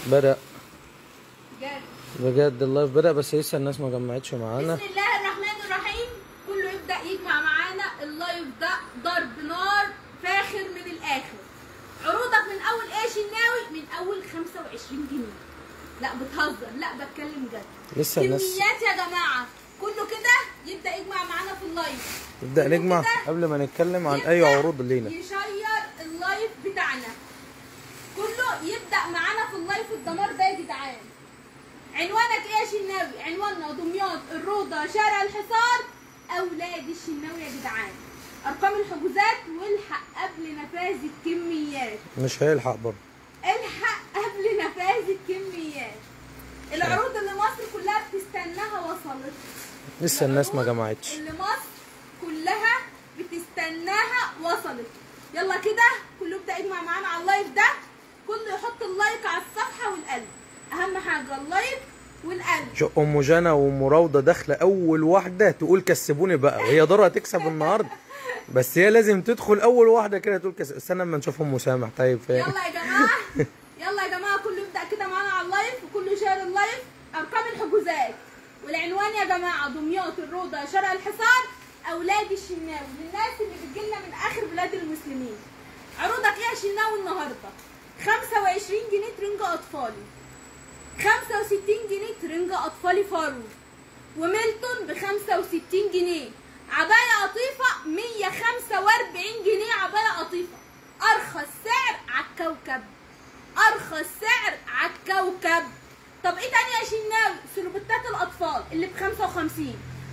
بدأ جد بجد اللايف بدأ بس لسه الناس ما جمعتش معانا بسم الله الرحمن الرحيم كله يبدا يجمع معانا اللايف ده ضرب نار فاخر من الاخر عروضك من اول ايه شناوي من اول 25 جنيه لا بتهزر لا بتكلم جد لسه الناس كميات يا جماعه كله كده يبدا يجمع معانا في اللايف نبدأ كله نجمع كده قبل ما نتكلم عن يبدأ أي عروض لينا يشير اللايف بتاعنا كله يبدا معانا في اللايف الدمار ده يا جدعان عنوانك ايه يا شناوي عنواننا دمياط الروضه شارع الحصار اولاد الشناوي يا جدعان ارقام الحجوزات والحق قبل نفاذ الكميات مش هيلحق برضه الحق قبل نفاذ الكميات العروض اللي مصر كلها بتستناها وصلت لسه الناس ما العروض جمعتش اللي مصر كلها بتستناها وصلت يلا كده كله يبدا يجمع معانا على اللايف ده كله يحط اللايك على الصفحه والقلب اهم حاجه اللايك والقلب شو ام جنى وام راوده داخله اول واحده تقول كسبوني بقى وهي دورها تكسب النهارده بس هي لازم تدخل اول واحده كده تقول كسب استنى اما نشوف ام مسامح طيب فين يلا يا جماعه يلا يا جماعه كله يبدا كده معانا على اللايف وكله يشير اللايف ارقام الحجوزات والعنوان يا جماعه دمياط الروضه شارع الحصار اولاد الشناوي للناس اللي بتجيلنا من اخر بلاد المسلمين عروضك ايه يا شناوي النهارده 25 جنيه ترنج اطفالي 65 جنيه ترنج اطفالي فارو وميلتون ب 65 جنيه عباية قطيفة 145 جنيه عباية قطيفة أرخص سعر على الكوكب أرخص سعر على الكوكب طب إيه تاني يا شناوي سلوبتات الأطفال اللي ب 55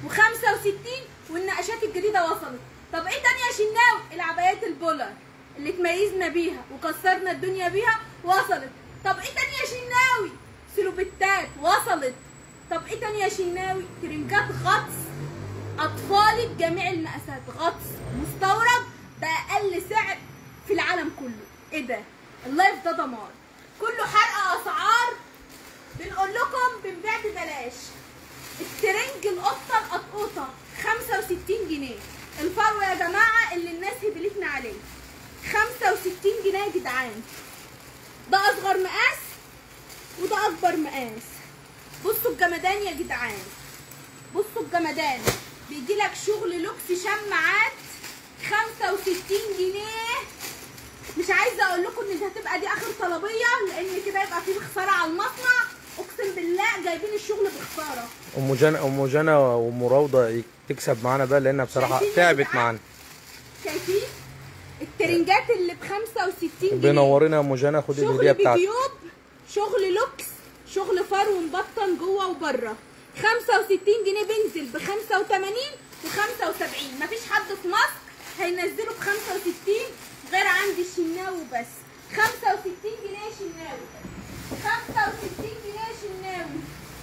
و65 والنقشات الجديدة وصلت طب إيه تاني يا شناوي العبايات البولر اللي تميزنا بيها وكسرنا الدنيا بيها وصلت طب إيه تاني يا شناوي سلوبتات وصلت طب إيه تاني يا شناوي ترنجات غطس اطفالي بجميع المقاسات غطس مستورد باقل سعر في العالم كله ايه ده اللايف ده دمار كله حرق اسعار بنقول لكم بنبيع ببلاش الترنج القطه القطقوطه 65 جنيه الفرو يا جماعه اللي الناس هبلتنا عليه 65 جنيه يا جدعان ده اصغر مقاس وده اكبر مقاس بصوا الجمدان يا جدعان بصوا الجمدان بيجي لك شغل لوكس شماعات 65 جنيه مش عايزه اقول لكم ان دي هتبقى دي اخر طلبيه لان كده يبقى في خساره على المصنع اقسم بالله جايبين الشغل بخساره ام جنى ام جنى وام راوده تكسب معانا بقى لانها بصراحه شايفين يا تعبت جدعان؟ معانا شايفين الترنجات اللي ب 65 جنيه بينورنا يا ام جنى خد شغل الهديه بتاعتك بجيوب شغل لوكس شغل فرو مبطن جوه وبره 65 جنيه بينزل ب 85 و 75 مفيش حد في مصر هينزله ب 65 غير عند الشناوي بس 65 جنيه يا شناوي 65 جنيه يا شناوي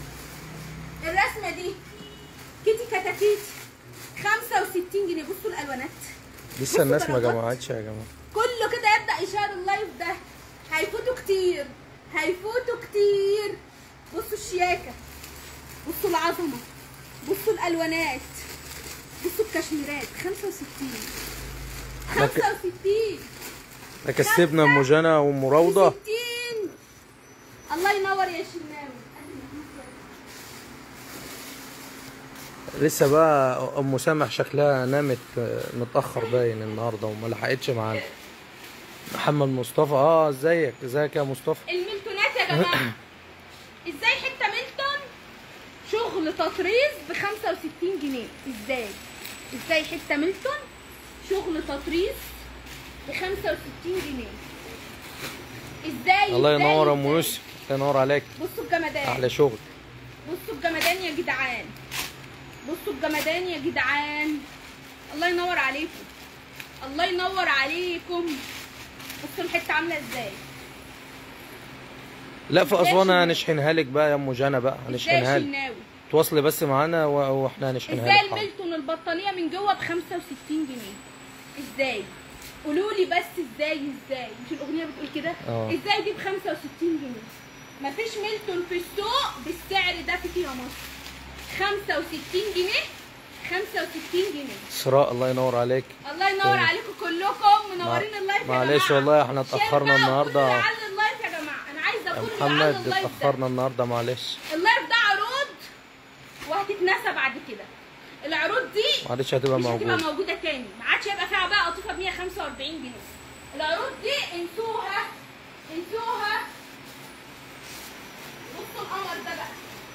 الرسمه دي كيتي كتاكيتي 65 جنيه بصوا الالوانات لسه الناس ما درجات. جمعتش يا جماعه كله كده يبدا يشير اللايف ده هيفوتوا كتير هيفوتوا كتير بصوا الشياكه بصوا العظمه بصوا الالوانات بصوا الكشميرات 65 لك- 65 احنا كسبنا ام جنى وام راوده 60 الله ينور يا شناوي لسه بقى ام سامح شكلها نامت آه، متاخر باين النهارده وما لحقتش معانا محمد مصطفى اه ازيك ازيك يا مصطفى الميلتونات يا جماعه ازاي حته ميلتون شغل تطريز ب 65 جنيه ازاي ازاي حته ميلتون شغل تطريز ب 65 جنيه ازاي الله إزاي؟ ينور يا ام إزاي؟ يوسف الله ينور عليك بصوا الجمدان احلى شغل بصوا الجمدان يا جدعان بصوا الجمدان يا جدعان الله ينور عليكم الله ينور عليكم بصوا الحته عامله ازاي لا في اسوان شناوي؟ هنشحنها لك بقى يا ام جنى بقى ازاي هنشحنها لك شناوي تواصلي بس معانا و- واحنا هنشحنها ازاي لك حاضر. الميلتون البطانيه من جوه ب 65 جنيه ازاي قولوا لي بس ازاي ازاي مش الاغنيه بتقول كده اه. ازاي دي ب 65 جنيه مفيش ميلتون في السوق بالسعر ده في كده مصر 65 جنيه 65 جنيه اسراء الله ينور عليك الله ينور تمام. عليكم كلكم منورين مع- اللايف يا معلش جماعه والله احنا شير اتأخرنا بقى النهاردة. وكله يعلي اللايف يا جماعه انا عايزه يا كله محمد على اللايف ده. اتاخرنا النهارده معلش اللايف ده عروض وهتتنسى بعد كده العروض دي معلش هتبقى مش هتبقى موجود موجوده تاني ما عادش هيبقى فيها بقى قطيفه ب 145 جنيه العروض دي انسوها انسوها بصوا القمر ده بقى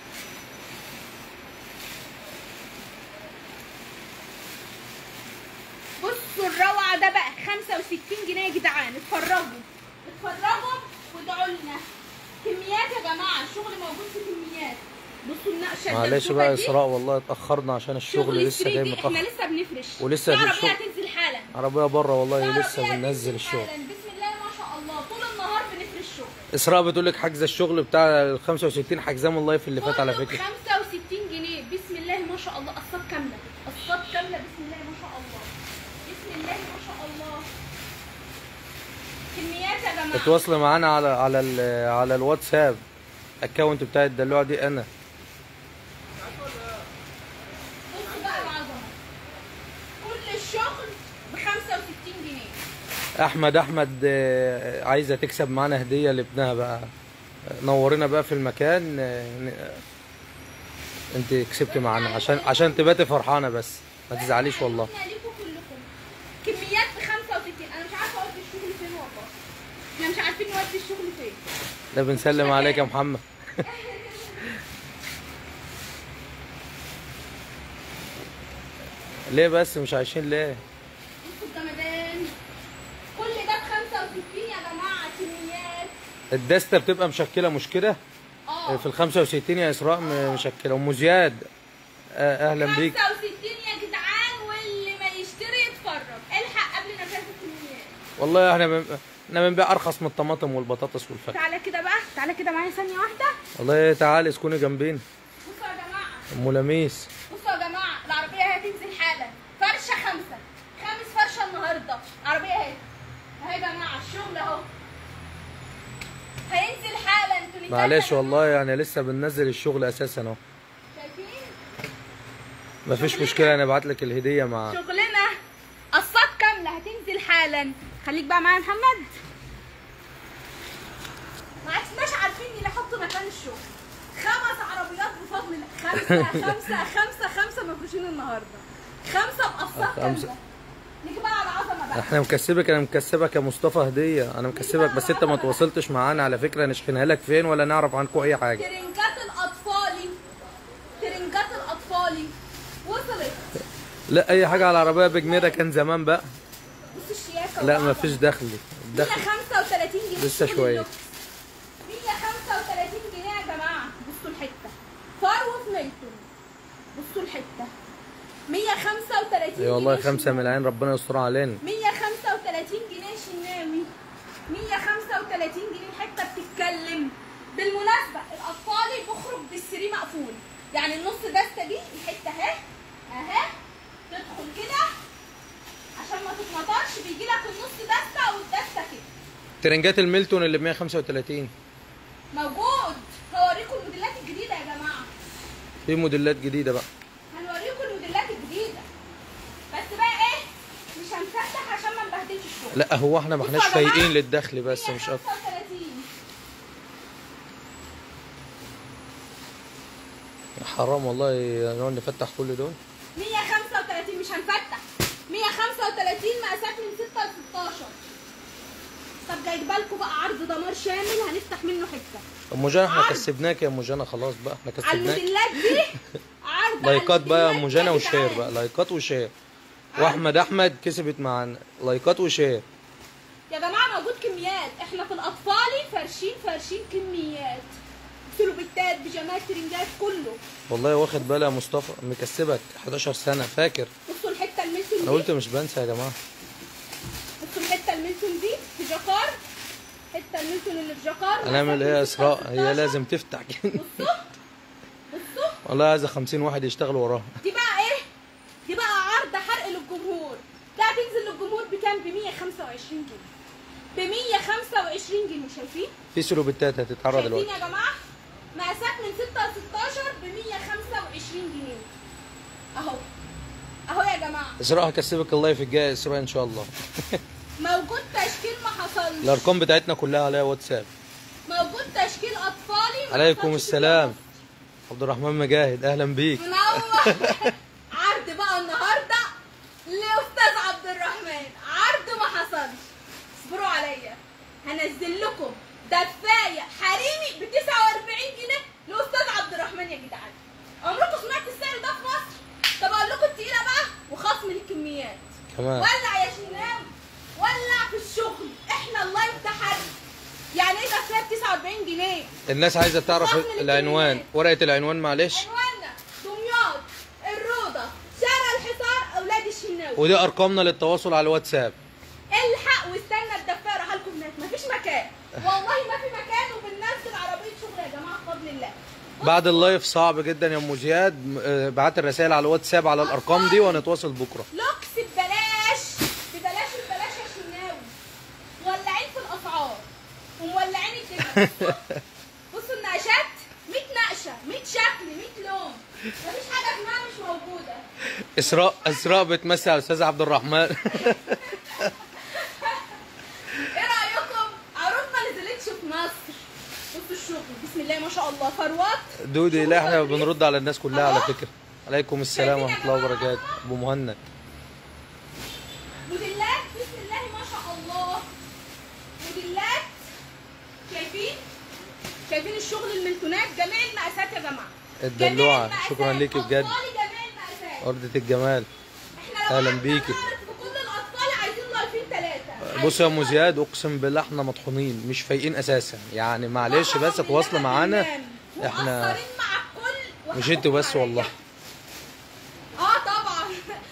بصوا الروعه ده بقى 65 جنيه يا جدعان اتفرجوا اتفرجوا وادعوا لنا كميات يا جماعه الشغل موجود في كميات بصوا النقشه معلش الدبدوبة بقى دي. اسراء والله اتاخرنا عشان الشغل شغل لسه جاي 3D احنا متاخر لسه بنفرش ولسه في في عربيه الشغل. هتنزل حالا عربيه بره والله في لسه عربية بننزل هتنزل الشغل حالا. بسم الله ما شاء الله طول النهار بنفرش الشغل اسراء بتقول لك حجز الشغل بتاع ال 65 حجزاه من اللايف اللي فات على كله فكره 65 جنيه بسم الله ما شاء الله قصات كامله قصات كامله بسم الله ما شاء الله بسم الله ما شاء الله كميات يا جماعه اتواصلي معانا على على ال- على الواتساب الاكونت بتاع الدلوعه دي انا بصوا بقى العظمه كل الشغل ب 65 جنيه احمد احمد آه، عايزه تكسب معانا هديه لابنها بقى نورينا بقى في المكان آه، ن- انت كسبت معانا عشان عشان تباتي فرحانه بس ما تزعليش والله احنا ليكم كلكم كميات ب 65 انا مش عارفه اودي الشغل فين والله احنا مش عارفين نودي الشغل فين ده بنسلم عليك يا محمد ليه بس مش عايشين ليه بصوا الجمدان كل ده ب 65 يا جماعه كميات الدستة بتبقى مشكلة مش كده اه في ال 65 يا إسراء م- مشكلة أم زياد آه، أهلا بيك 65 يا جدعان واللي ما يشتري يتفرج الحق قبل نفاذ الكميات والله احنا بن... احنا بنبيع أرخص من الطماطم والبطاطس والفاكهة تعالى كده بقى تعالى كده معايا ثانيه واحده والله تعالي اسكني جنبينا بصوا يا جماعه أم لميس بصوا يا جماعه العربيه اهي هتنزل حالا فرشه خمسه خامس فرشه النهارده العربيه اهي اهي يا جماعه الشغل اهو هينزل حالا انتوا اللي معلش تاكلوا. والله يعني لسه بننزل الشغل أساسا أهو شايفين مفيش مشكلة أنا أبعت لك الهدية مع شغلنا قصات كامله هتنزل حالا خليك بقى معايا يا محمد ما عدناش عارفين نحط مكان الشغل خمس عربيات بفضل الله خمسه خمسه خمسه خمسه مفروشين النهارده خمسه بقصات خمسة. كامله نيجي بقى على العظمه بقى احنا مكسبك انا مكسبك يا مصطفى هدية انا مكسبك بس انت ما تواصلتش معانا على فكرة نشحنها لك فين ولا نعرف عنكم اي حاجة ترنجات الاطفالي ترنجات الاطفالي وصلت لا اي حاجة على العربية بجنيه ده كان زمان بقى بص الشياكه لا والعظمة. مفيش دخل الدخل 135 جنيه لسه شغل شوية. اللوكس. 135 جنيه يا جماعه بصوا الحته فرو في ميلتون بصوا الحته 135 اي والله جنيه خمسة شناوي. من العين ربنا يستر علينا 135 جنيه شناوي 135 جنيه الحته بتتكلم بالمناسبه الاطفالي بخرج بالسري مقفول يعني النص دسته دي الحته اهي اهي تدخل كده عشان ما تتمطرش بيجي لك النص دسته والدسته كده ترنجات الميلتون اللي ب 135 موجود هوريكم الموديلات الجديده يا جماعه في موديلات جديدة بقى هنوريكم الموديلات الجديده بس بقى ايه مش هنفتح عشان ما نبهدلش الشغل لا هو احنا ما بصوا احناش يا جماعة. فايقين للدخل بس مش اكتر 135 حرام والله نقعد نفتح كل دول 135 مش هنفتح 135 مقاسات من 6 ل 16 طب جايبه لكم بقى عرض دمار شامل هنفتح منه حته ام جانا احنا عرض. كسبناك يا ام جانا خلاص بقى احنا على كسبناك الموديلات دي عرض على لايكات بقى يا ام الموديلات جانا يا وشير جدعان. بقى لايكات وشير واحمد احمد كسبت معانا لايكات وشير يا جماعه موجود كميات احنا في الاطفالي فرشين فرشين كميات سلوبيتات بيجامات ترنجات كله والله واخد بالي يا مصطفى مكسبك 11 سنة فاكر بصوا الحته الميلتون انا دي قلت مش بنسى يا جماعة بصوا الحته الميلتون دي في جاكار حته الميلتون اللي في جاكار هنعمل ايه يا اسراء هي لازم تفتح كده بصوا بصوا والله عايزة 50 واحد يشتغل وراها دي بقى ايه دي بقى عرض حرق للجمهور ده هتنزل للجمهور بكام ب 125 جنيه ب 125 جنيه شايفين في سلوبيتات هتتعرض شايفين دلوقتي يا جماعه مقاسات من 6 ل 16 ب 125 جنيه اهو اهو يا جماعه اسراء هكسبك اللايف الجاي يا اسراء ان شاء الله موجود تشكيل ما حصلش الارقام بتاعتنا كلها عليها واتساب موجود تشكيل ما عليكم حصلش في السلام عبد الرحمن مجاهد اهلا بيك منور عرض بقى النهارده لاستاذ عبد الرحمن عرض ما حصلش اصبروا عليا هنزل لكم دفايه حريمي ب 49 جنيه لاستاذ عبد الرحمن يا جدعان عمركم سمعت السعر ده في مصر طب اقول لكم التقيله بقى وخصم للكميات كمان ولع يا شناوي ولع في الشغل احنا اللايف ده حرب يعني ايه دفايه ب 49 جنيه الناس عايزه تعرف خصم للكميات. العنوان ورقه العنوان معلش عنواننا دمياط الروضه شارع الحصار اولاد الشناوي ودي ارقامنا للتواصل على الواتساب الحق واستنى الدفايه راح لكم هناك مفيش مكان والله ما في مكان وبننزل عربيه شغل يا جماعه بفضل الله بعد اللايف صعب جدا يا ام زياد م- آه، بعت الرسائل على الواتساب على الارقام دي وهنتواصل بكره لوكس ببلاش ببلاش ببلاش يا شناوي مولعين في الاسعار ومولعين الدنيا بصوا- بصوا النقشات 100 نقشه 100 شكل 100 لون مفيش حاجه اسمها مش موجوده اسراء اسراء بتمثل على الاستاذ عبد الرحمن ايه رايكم عروض ما نزلتش في مصر بصوا الشغل بسم الله ما شاء الله فروات دودي لا احنا بنرد على الناس كلها على فكره عليكم السلام ورحمه الله وبركاته ابو مهند موديلات بسم الله ما شاء الله موديلات شايفين شايفين الشغل الملتونات جميع المقاسات يا جماعه الدلوعة. جميع المقاسات. شكراً ليكي بجد. أطفالي جميع المقاسات وردة الجمال احنا لو أهلاً قعدنا بيكي. نعرض في كل الاطفال عايزين لايفين ثلاثه بص يا ام زياد اقسم بالله احنا مطحونين مش فايقين اساسا يعني معلش بس تواصلوا معانا احنا احنا مع الكل مش انتوا بس والله اه طبعا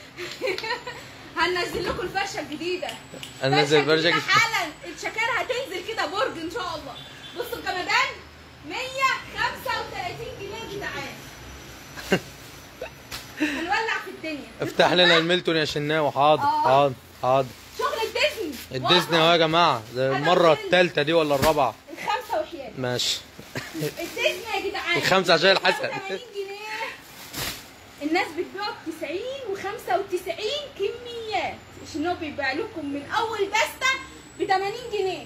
هننزل لكم الفرشه الجديده هننزل فرشة جديدة جديدة. حالا الشكاير هتنزل كده برج ان شاء الله بصوا الجمدان 135 جنيه يا جدعان هنولع في الدنيا افتح لنا الميلتون يا شناوي حاضر آه. حاضر حاضر شغل الديزني الديزني اهو يا جماعه ده المره الثالثه دي ولا الرابعه الخمسه وحياه ماشي الديزني يا جدعان الخمسة عشان الحسن. 85 جنيه الناس بتبيعه ب 90 و95 كميات عشان هو بيبيع لكم من اول دستة ب 80 جنيه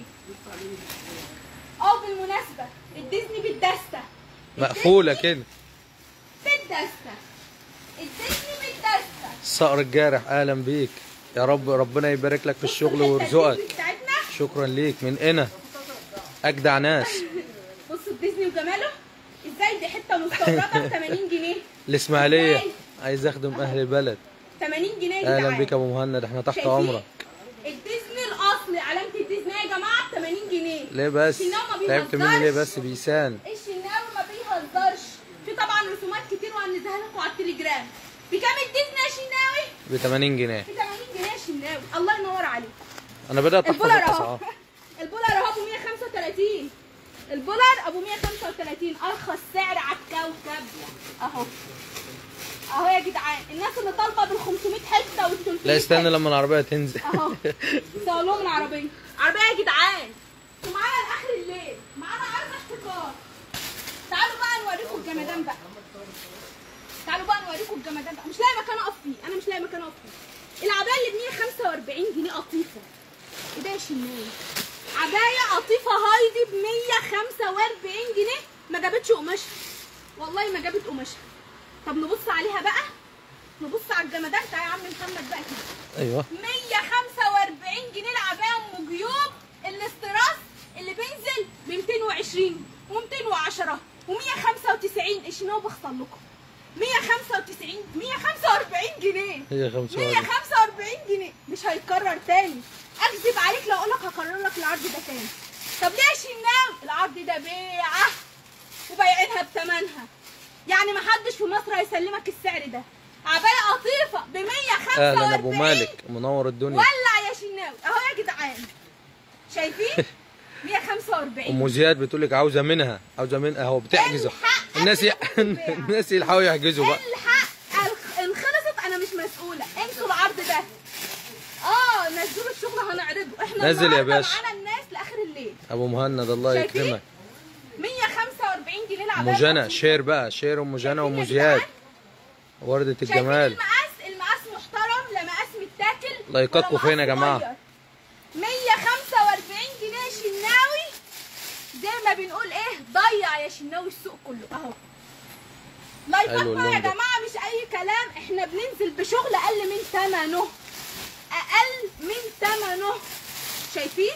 اه بالمناسبة الديزني بالدستة مقفوله الديزني كده بالدستة الديزني بالدستة الصقر الجارح اهلا بيك يا رب ربنا يبارك لك في الشغل بصوا الحتة ويرزقك الديزني بتاعتنا شكرا ليك من هنا اجدع ناس بصوا الديزني وجماله ازاي دي حتة مستوردة ب 80 جنيه الاسماعيليه إزاي؟ عايز اخدم اهل البلد 80 جنيه يا اهلا جدعان بيك يا ابو مهند احنا تحت شايفين؟ امرك الديزني الاصلي علامه الديزني يا جماعه ب 80 جنيه ليه بس الشناوي ما تعبت مني ليه بيهزرش. بس بيسان الشناوي ما بيهزرش في طبعا رسومات كتير وهنزلها لكم على التليجرام بكام الديزني يا شناوي ب 80 جنيه ب 80 جنيه يا شناوي الله ينور عليك انا بدات احفظ البولر اهو الاسعار البولر اهو ابو 135 البولر ابو 135 ارخص سعر على الكوكب اهو اهو يا جدعان الناس اللي طالبه بال 500 حته وال 300 لا استنى لما العربيه تنزل اهو سووا لهم العربيه عربيه يا جدعان انتوا معانا لاخر الليل معانا عرض احتكار تعالوا بقى نوريكم الجمدان بقى تعالوا بقى نوريكم الجمدان بقى مش لاقي مكان اقف فيه انا مش لاقي مكان اقف فيه العبايه اللي ب 145 جنيه قطيفه ايه ده يا شنان عبايه قطيفه هايدي ب 145 جنيه ما جابتش قماشها والله ما جابت قماشها طب نبص عليها بقى نبص على الجمدان تعالى يا عم محمد بقى كده ايوه 145 جنيه العبايه ام جيوب الاستراس اللي بينزل ب 220 و210 و195 الشنو بخسر لكم 195 145 جنيه هي 45 145 جنيه مش هيتكرر تاني اكذب عليك لو اقول لك هكرر لك العرض ده تاني طب ليه يا شناوي العرض ده بيعه وبايعينها بثمنها يعني ما حدش في مصر هيسلمك السعر ده عبايه قطيفه ب 145 اهلا ابو مالك منور الدنيا ولع يا شناوي اهو يا جدعان شايفين 145 ام زياد بتقول لك عاوزه منها عاوزه منها اهو بتحجزوا الحق الناس ي... البيع. الناس يلحقوا يحجزوا بقى الحق الخ- ان خلصت انا مش مسؤوله انسوا العرض ده اه نزلوا الشغل هنعرضه احنا نزل يا النهاردة باشا. معانا الناس لاخر الليل ابو مهند الله شايفين؟ يكرمك 145 جنيه ام العبايه جنى القطيفة. شير بقى شير ام جنى شايفين وام يا زياد جدعان؟ وردة شايفين الجمال المقاس المقاس محترم لا مقاس متاكل لايكاتكم ولا فين يا مقاس جماعة؟ صغير. 145 جنيه شناوي زي ما بنقول ايه ضيع يا شناوي السوق كله اهو لايفات حلو بقى يا اللون ده. جماعه مش اي كلام احنا بننزل بشغل اقل من ثمنه اقل من ثمنه شايفين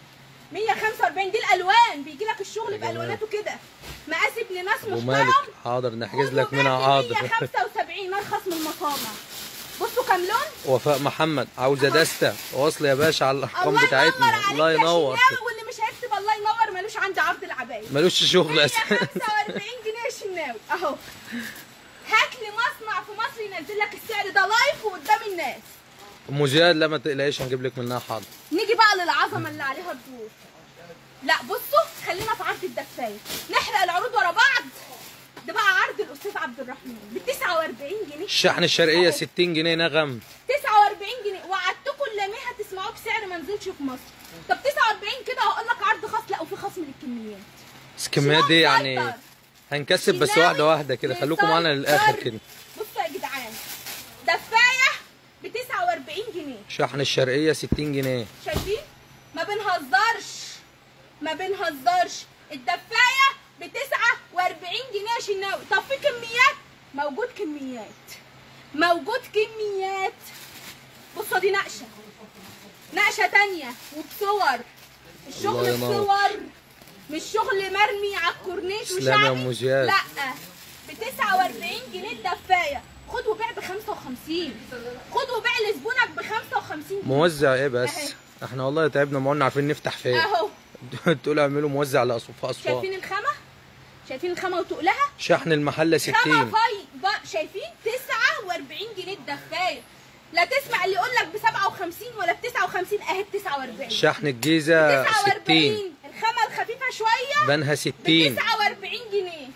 145 دي الالوان بيجي لك الشغل يا جمال. بالواناته كده مقاس ابن ناس ابو محترم مالك حاضر نحجز لك منها حاضر 175 مرخص من المصانع بصوا كام لون وفاء محمد عاوزه دستة واصل يا باشا على الارقام الله ينور بتاعتنا عليك الله يا ينور شناوي واللي مش هيكتب الله ينور ملوش عندي عرض العباية ملوش شغل اساسا 145 جنيه يا شناوي اهو هات لي مصنع في مصر ينزل لك السعر ده لايف وقدام الناس ام زياد لا ما تقلقيش هنجيب لك منها حاضر نيجي بقى للعظمه اللي عليها الدور لا بصوا خلينا في عرض الدفايه نحرق العروض ورا بعض ده بقى عرض الاستاذ عبد الرحمن ب 49 جنيه الشحن الشرقيه 60 جنيه نغم 49 جنيه وعدتكم اللاميه هتسمعوه بسعر ما نزلش في مصر طب 49 كده هقول لك عرض خاص لا وفي خصم للكميات بس الكميات دي يعني سيطر. هنكسب بس شناوي واحده واحده كده خليكم معانا للاخر مسيطر. كده بصوا يا جدعان دفايه ب 49 جنيه شحن الشرقيه 60 جنيه شايفين ما بنهزرش ما بنهزرش الدفايه ب 49 جنيه يا شناوي طب في كميات موجود كميات موجود كميات بصوا دي نقشه نقشه تانية وبصور الشغل الله ينور. بصور مش شغل مرمي على الكورنيش تسلم يا وشعبي أم زياد. لا ب 49 جنيه الدفايه خد وبيع ب 55 خد وبيع لزبونك ب 55 جنيه موزع ايه أهي. بس احنا والله تعبنا ما قلنا عارفين نفتح فين اهو تقولوا اعملوا موزع لأسوان في اسوان شايفين الخامه شايفين الخامه وتقلها شحن المحله خامه 60 فاي بقى شايفين 49 جنيه الدفايه لا تسمع اللي يقول لك ب 57 ولا ب 59 اهي ب 49 شحن الجيزه 60 49 الخامه الخفيفه شويه بنها ب 60 49 جنيه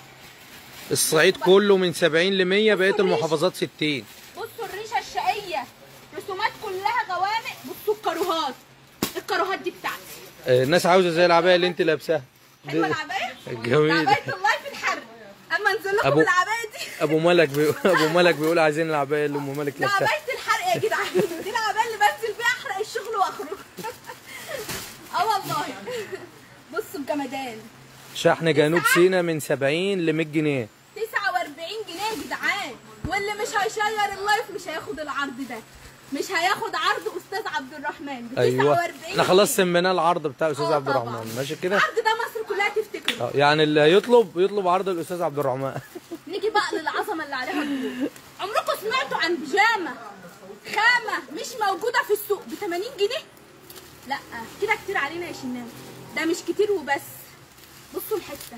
الصعيد كله من 70 ل 100 بقيه بصوا الريش. المحافظات 60 بصوا الريشه الشقيه رسومات كلها غوامق بصوا الكاروهات الكاروهات دي بتاعتي آه، الناس عاوزه زي العبايه اللي انت لابساها حلوه دي- العبايه جميل. عبايه الله في الحر اما انزل لكم أبو- العبايه دي ابو ملك بيقول ابو ملك بيقول عايزين العبايه اللي ام ملك ده لابساها عبايه الحرق يا جدعان دي العبايه اللي بنزل بيها احرق الشغل واخرج اه والله بصوا الجمدان شحن جنوب سيناء من 70 ل 100 جنيه 49 جنيه يا جدعان واللي مش هيشير اللايف مش هياخد العرض ده مش هياخد عرض استاذ عبد الرحمن ب 49 ايوه احنا خلاص سميناه العرض بتاع الاستاذ آه عبد طبعاً. الرحمن ماشي كده العرض ده مصر كلها تفتكره آه، يعني اللي هيطلب يطلب عرض الاستاذ عبد الرحمن نيجي بقى للعظمه اللي عليها الدور عمركم سمعتوا عن بيجامه خامه مش موجوده في السوق ب 80 جنيه لا كده كتير علينا يا شناوي ده مش كتير وبس بصوا الحته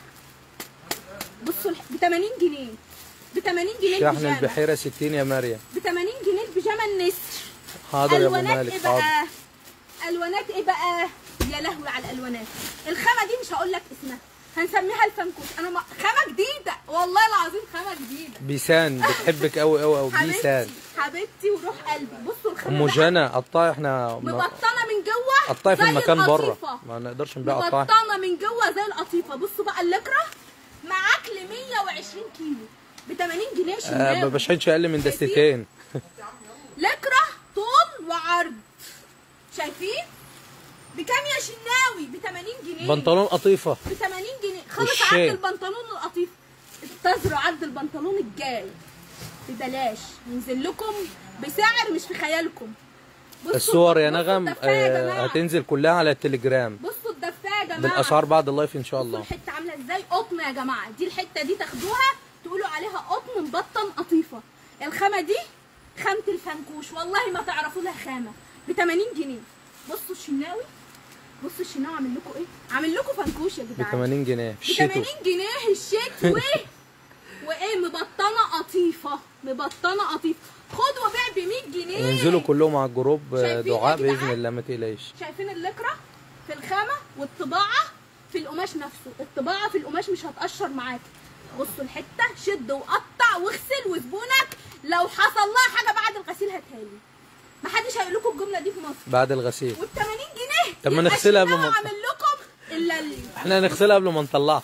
بصوا الح... ب 80 جنيه ب 80 جنيه شحن البيجامه البحيره 60 يا مريم ب 80 جنيه البيجامه النسر حاضر يا ابو الوانات مالك ايه حاضر بقى الوانات ايه بقى يا لهوي على الالوانات الخامه دي مش هقول لك اسمها هنسميها الفنكوش انا ما... خامه جديده والله العظيم خامه جديده بيسان بتحبك قوي قوي قوي بيسان حبيبتي حبيبتي وروح قلبي بصوا الخامه ام بقى. جنى قطاعي احنا ما- مبطنه من جوه قطاعي في زي المكان بره القطيفة. ما نقدرش نبيع قطاعي مبطنه من جوه زي القطيفه بصوا بقى اللكره معاك ل 120 كيلو ب 80 جنيه يا آه شناوي ما بشحنش اقل من دستتين لكرة طول وعرض شايفين بكام يا شناوي ب 80 جنيه بنطلون قطيفه ب 80 جنيه خلص والشاي. عرض البنطلون القطيف انتظروا عرض البنطلون الجاي ببلاش ينزل لكم بسعر مش في خيالكم بصوا الصور يا بصوا نغم الدفاية يا آه جماعة. هتنزل كلها على التليجرام بصوا الدفايه يا جماعه بالاسعار بعد اللايف ان شاء بصوا الله الحته عامله ازاي قطن يا جماعه دي الحته دي تاخدوها تقولوا عليها قطن مبطن قطيفه الخامه دي خامه الفنكوش والله ما تعرفوا لها خامه ب 80 جنيه بصوا الشناوي بصوا الشناوي عامل لكم ايه عامل لكم فنكوش يا ب جدعان 80 جنيه ب الشتو 80 جنيه الشتوي وايه مبطنه قطيفه مبطنه قطيفه خد وبيع ب 100 جنيه ينزلوا كلهم على الجروب آه، شايفين يا دعاء جدعان؟ باذن الله ما تقلقيش شايفين اللكرة في الخامة والطباعة في القماش نفسه الطباعة في القماش مش هتقشر معاك بصوا الحتة شد وقطع واغسل وزبونك لو حصل لها حاجة بعد الغسيل هاتهالي محدش هيقول لكم الجملة دي في مصر بعد الغسيل وب 80 جنيه طب ما يبقى نغسلها قبل الشناوي ما- عامل لكم الا اللي احنا هنغسلها قبل ما نطلعها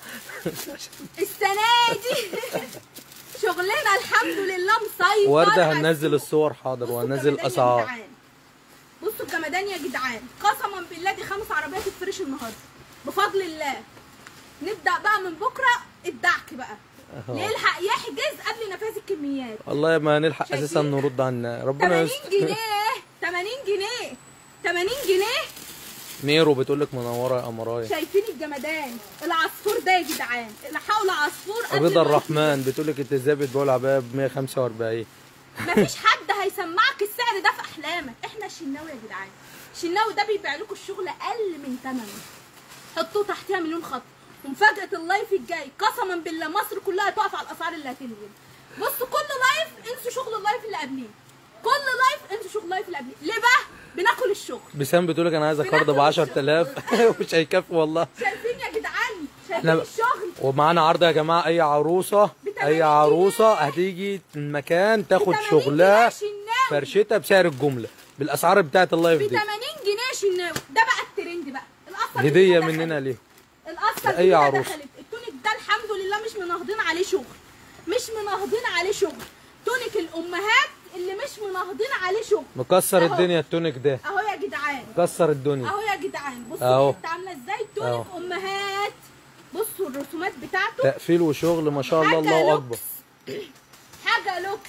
السنة دي شغلنا الحمد لله مسيطر ورده على هننزل السوق. الصور حاضر بصوا وهننزل الجمدان يا الاسعار جدعان. بصوا الجمدان يا جدعان قسما بالله دي خمس عربيات تتفرش النهارده بفضل الله نبدا بقى من بكره الدعك بقى أهو. نلحق يحجز قبل نفاذ الكميات والله ما نلحق شايفين؟ اساسا نرد عن ربنا 80 يستر جنيه 80 جنيه 80 جنيه ميرو بتقول لك منوره يا قمرايه شايفين الجمدان العصفور ده يا جدعان الحقوا العصفور قبل رضا ما- الرحمن بتقول لك انت ازاي بتبيع العبايه ب 145 مفيش حد هيسمعك السعر ده في احلامك احنا الشناوي يا جدعان الشناوي ده بيبيع لكم الشغل اقل من ثمنه حطوه تحتها مليون خط ومفاجاه اللايف الجاي قسما بالله مصر كلها تقف على الاسعار اللي هتنزل بصوا كل لايف انسوا شغل اللايف اللي قبليه كل لايف انسوا شغل اللايف اللي قبليه ليه بقى بناكل الشغل بسام بتقول لك انا عايزه كارد ب 10000 مش هيكفي والله شايفين يا جدعان شايفين احنا الشغل ومعانا عرض يا جماعه اي عروسه اي عروسه هتيجي المكان تاخد 80 شغلها جنيه شناوي. فرشتها بسعر الجمله بالاسعار بتاعت اللايف ب دي 80 جنيه شناوي ده بقى الترند بقى القصه هديه الجديدة مننا دخلت. ليه القصه لأي الجديدة عروسة. دخلت التونيك ده الحمد لله مش مناهضين عليه شغل مش مناهضين عليه شغل تونيك الامهات اللي مش مناهضين عليه شغل مكسر أهو. الدنيا التونيك ده اهو يا جدعان مكسر الدنيا اهو يا جدعان بصوا أهو. الحته عامله ازاي تونيك أهو. امهات بصوا الرسومات بتاعته تقفيل وشغل ما شاء الله حاجة الله لوكس. اكبر حاجه لوكس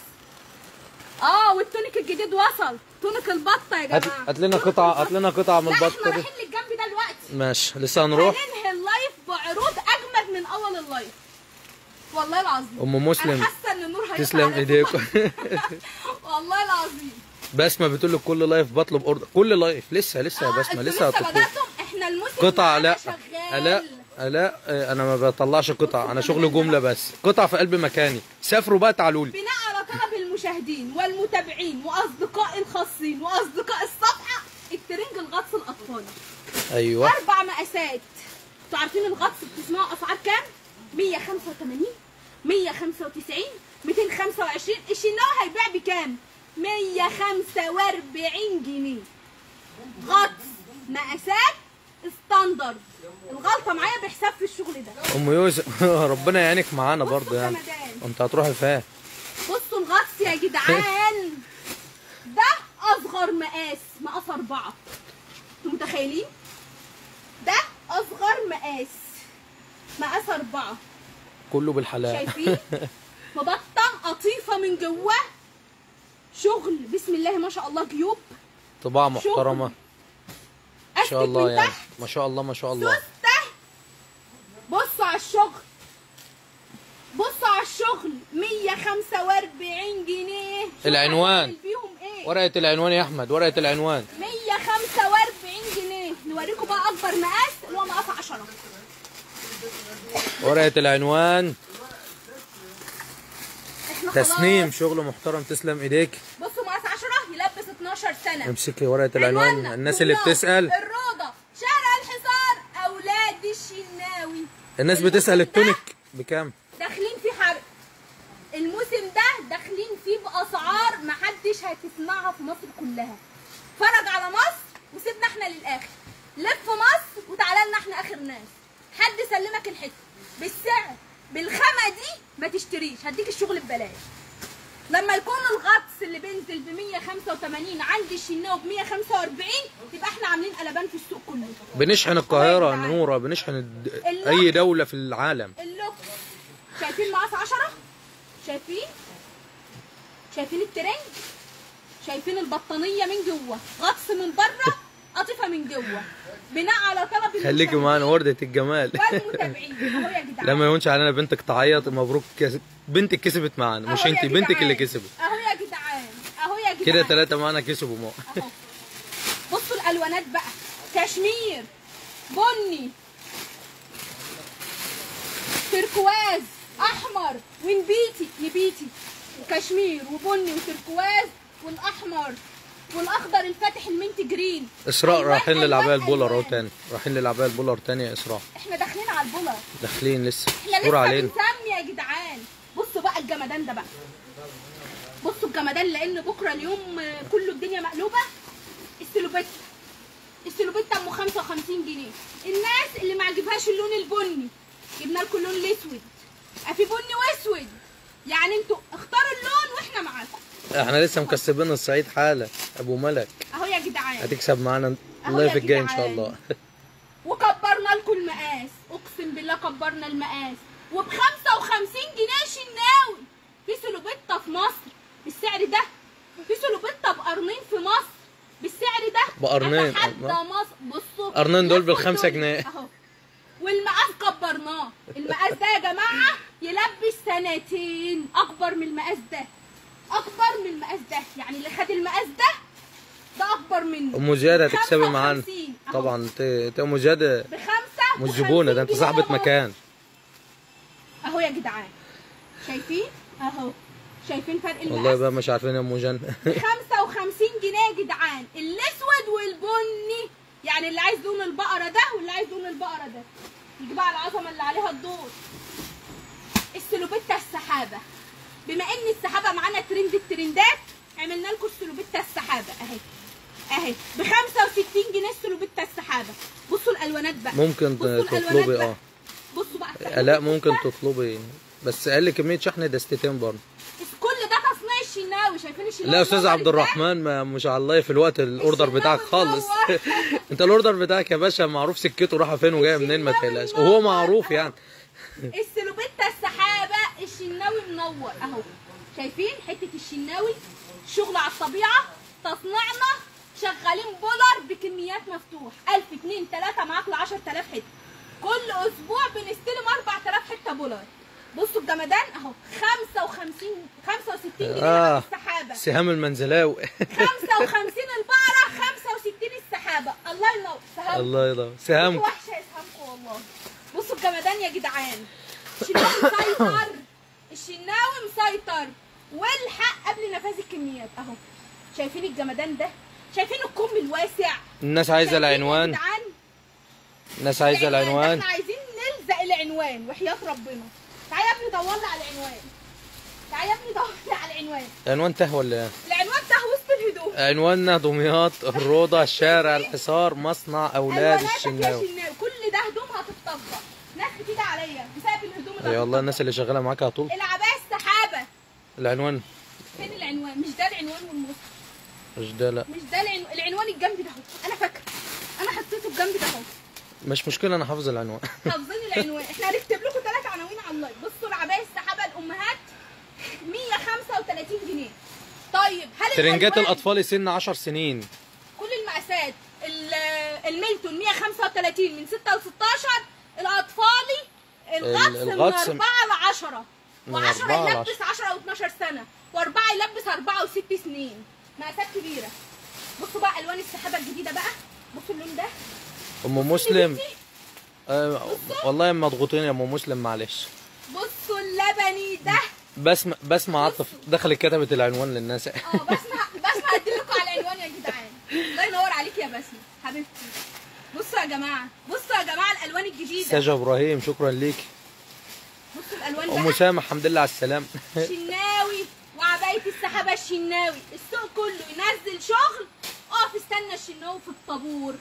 اه والتونيك الجديد وصل تونيك البطه يا هات جماعه هات لنا تونيك قطعه البطة. هات لنا قطعه من لا احنا البطه دي رايحين للجنب ده دلوقتي ماشي لسه هنروح هننهي اللايف بعروض اجمد من اول اللايف والله العظيم ام مسلم انا حاسه ان النور هيطلع تسلم عليكم. ايديكم والله العظيم بسمه بتقول لك كل لايف بطلب اوردر كل لايف لسه لسه يا آه، بسمه انتوا لسه هتطلب بداتم احنا الموسم قطع معانا لا شغال. لا لا آه، انا ما بطلعش قطع انا شغل جمله بس قطع في قلب مكاني سافروا بقى تعالوا لي بناء على طلب المشاهدين والمتابعين واصدقائي الخاصين واصدقاء الصفحه الترنج الغطس الاطفالي ايوه اربع مقاسات انتوا عارفين الغطس بتسمعوا اسعار كام 185 195 225 الشناوي هيبيع بكام 145 جنيه غطس مقاسات ستاندرد الغلطه معايا بحساب في الشغل ده ام يوسف ربنا يعينك معانا برضه بصوا يعني الجمدان. انت هتروحي فين بصوا الغطس يا جدعان ده اصغر مقاس مقاس اربعة انتوا متخيلين ده اصغر مقاس مقاس اربعة كله بالحلال شايفين مبطة قطيفة من جوه شغل بسم الله ما شاء الله جيوب طباعه محترمه ما أستك شاء الله من يعني تحت ما شاء الله ما شاء الله سوسته بصوا على الشغل بصوا على الشغل 145 جنيه شوف العنوان. هنعمل بيهم ايه ورقه العنوان يا احمد ورقه العنوان 145 جنيه نوريكم بقى اكبر مقاس اللي هو مقاس 10 ورقه العنوان احنا خلاص تصميم شغل محترم تسلم ايديك بصوا مقاس 10 يلبس 12 سنه امسكي ورقه العنوان عنواننا الناس اللي دمياط، بتسال الروضه شارع الحصار اولاد الشناوي الناس الموسم بتسال ده التونيك بكام داخلين في حرق الموسم ده داخلين فيه باسعار محدش هتسمعها في مصر كلها اتفرج على مصر وسيبنا احنا للاخر لف مصر وتعالى لنا احنا اخر ناس حد سلمك الحته بالسعر بالخامه دي ما تشتريش هديك الشغل ببلاش لما يكون الغطس اللي بينزل ب 185 عندي الشناوي ب 145 يبقى احنا عاملين قلبان في السوق كله بنشحن القاهره جدعان. نوره بنشحن الد- اللوك. اي دوله في العالم اللوكس شايفين مقاس 10 شايفين شايفين الترنج شايفين البطانيه من جوه غطس من بره قطيفه من جوه بناء على طلب خليكي المشاهدين معانا ورده الجمال والمتابعين اهو يا جدعان لما يهونش علينا بنتك تعيط مبروك كس... بنتك كسبت معانا مش أهو يا انت بنتك جدعان. اللي كسبت اهو يا جدعان اهو يا جدعان كده ثلاثه معانا كسبوا مو. اهو بصوا الالوانات بقى كشمير بني تركواز احمر ونبيتي نبيتي وكشمير وبني وتركواز والاحمر والاخضر الفاتح المنت جرين اسراء ألوان، رايحين ألوان، للعبايه البولر اهو ألوان. تاني رايحين للعبايه البولر تاني يا اسراء احنا داخلين على البولر داخلين لسه احنا دور لسه علينا بنسمي يا جدعان بصوا بقى الجمدان ده بقى بصوا الجمدان لان بكره اليوم آه، كله الدنيا مقلوبه السلوبيتا السلوبيتا ام 55 جنيه الناس اللي ما عجبهاش اللون البني جبنا لكم اللون الاسود آه، في بني واسود يعني انتوا اختاروا اللون واحنا معاكم احنا لسه مكسبين الصعيد حاله ابو ملك اهو يا جدعان هتكسب معانا أهو اللايف يا الجاي ان شاء جدعان. الله وكبرنا لكم المقاس اقسم بالله كبرنا المقاس وب 55 جنيه شناوي في سلوبيتا في مصر بالسعر ده في سلوبيتا بقرنين في مصر بالسعر ده بقرنين، أتحدى الله. مصر بصوا قرنين دول لفوا بالخمسة الدنيا. جنيه. اهو والمقاس كبرناه المقاس ده يا جماعه يلبس سنتين اكبر من المقاس ده اكبر من المقاس ده يعني اللي خد المقاس ده ده اكبر منه ام زياد هتكسبي معانا 55 أهو. طبعا انت انت ام زياد بخمسة مش زبونه ده انت وخمسين صاحبه جنيه أهو. مكان اهو يا جدعان شايفين اهو شايفين فرق المقاس والله بقى مش عارفين يا ام جن 55 جنيه يا جدعان الاسود والبني يعني اللي عايز لون البقره ده واللي عايز لون البقره ده يجي بقى العظمه اللي عليها الدور السلوبيتا السحابه بما ان السحابه معانا ترند الترندات عملنا لكم السلوبيتا السحابه اهي اهي ب 65 جنيه السلوبيتا السحابه بصوا الالوانات بقى ممكن بصوا الألوانات تطلبي بقى. اه بصوا بقى لا ممكن تطلبي بس قال لي كميه شحن دستتين برضه كل ده تصنيع الشناوي شايفين الشناوي لا يا استاذ منور عبد إزاي؟ الرحمن ما مش على الله في الوقت الاوردر الشناوي بتاعك خالص منور. انت الاوردر بتاعك يا باشا معروف سكته رايحه فين وجايه منين ما الشناوي تقلقش منور. وهو معروف يعني السلوبيتا السحابه الشناوي منور اهو شايفين حته الشناوي شغل على الطبيعه تصنيعنا شغالين بولر بكميات مفتوح 1000 2 3 معاك ل 10000 حته كل اسبوع بنستلم 4000 حته بولر بصوا الجمدان اهو 55 65 جنيه آه. آه. السحابه سهام المنزلاوي 55 البقره 65 السحابه الله ينور سحابه الله يرضى انتوا سهام وحشه يسهمكم والله بصوا الجمدان يا جدعان الشناوي مسيطر الشناوي مسيطر والحق قبل نفاذ الكميات اهو شايفين الجمدان ده شايفين الكم الواسع الناس عايزه شايفين يا العنوان جدعان؟ الناس عايزه العنوان احنا عايزين نلزق العنوان وحياة ربنا تعالى يا ابني دور لي على العنوان تعالى يا ابني دور لي على العنوان عنوان ته ولا ايه العنوان ده وسط الهدوم عنواننا دمياط الروضه الشارع الحصار مصنع اولاد ألواناتك يا الشناوي شناوي كل ده هدوم هتتطبق ناس كتير عليا بسبب الهدوم اللي يا الله هتتطبق. الناس اللي شغاله معاك هطول العباية السحابة العنوان فين العنوان مش ده العنوان والمصر مش ده لا مش ده العنوان العنوان الجنبي ده اهو انا فاكره انا حطيته الجنب ده اهو مش مشكله انا حافظ العنوان حافظين العنوان احنا هنكتب لكم ثلاث عناوين على اللايف بصوا العباية السحابة الامهات 135 جنيه طيب هل ترنجات الألوان- الاطفال سن 10 سنين كل المقاسات ال- الميلتون 135 من 6 ل 16 الاطفالي الغطس, الغطس من 4 ل 10 من و10 أربعة ل يلبس 10 او 12 سنه واربعه يلبس 4 و6 سنين مقاسات كبيره بصوا بقى الوان السحابه الجديده بقى بصوا اللون ده ام مسلم بصي، آه والله مضغوطين يا ام مسلم معلش بصوا اللبني ده بسمع بسمع عاطف دخلت كتبت العنوان للناس اه بسمع بسمع اديلكوا على العنوان يا جدعان الله ينور عليك يا بسمه حبيبتي بصوا يا جماعه بصوا يا جماعه الالوان الجديده ساجة ابراهيم شكرا ليك بصوا الالوان ام بقى سامح الحمد لله على السلامه شناوي وعباية السحابة الشناوي السوق كله ينزل شغل اقف استنى الشناوي في الطابور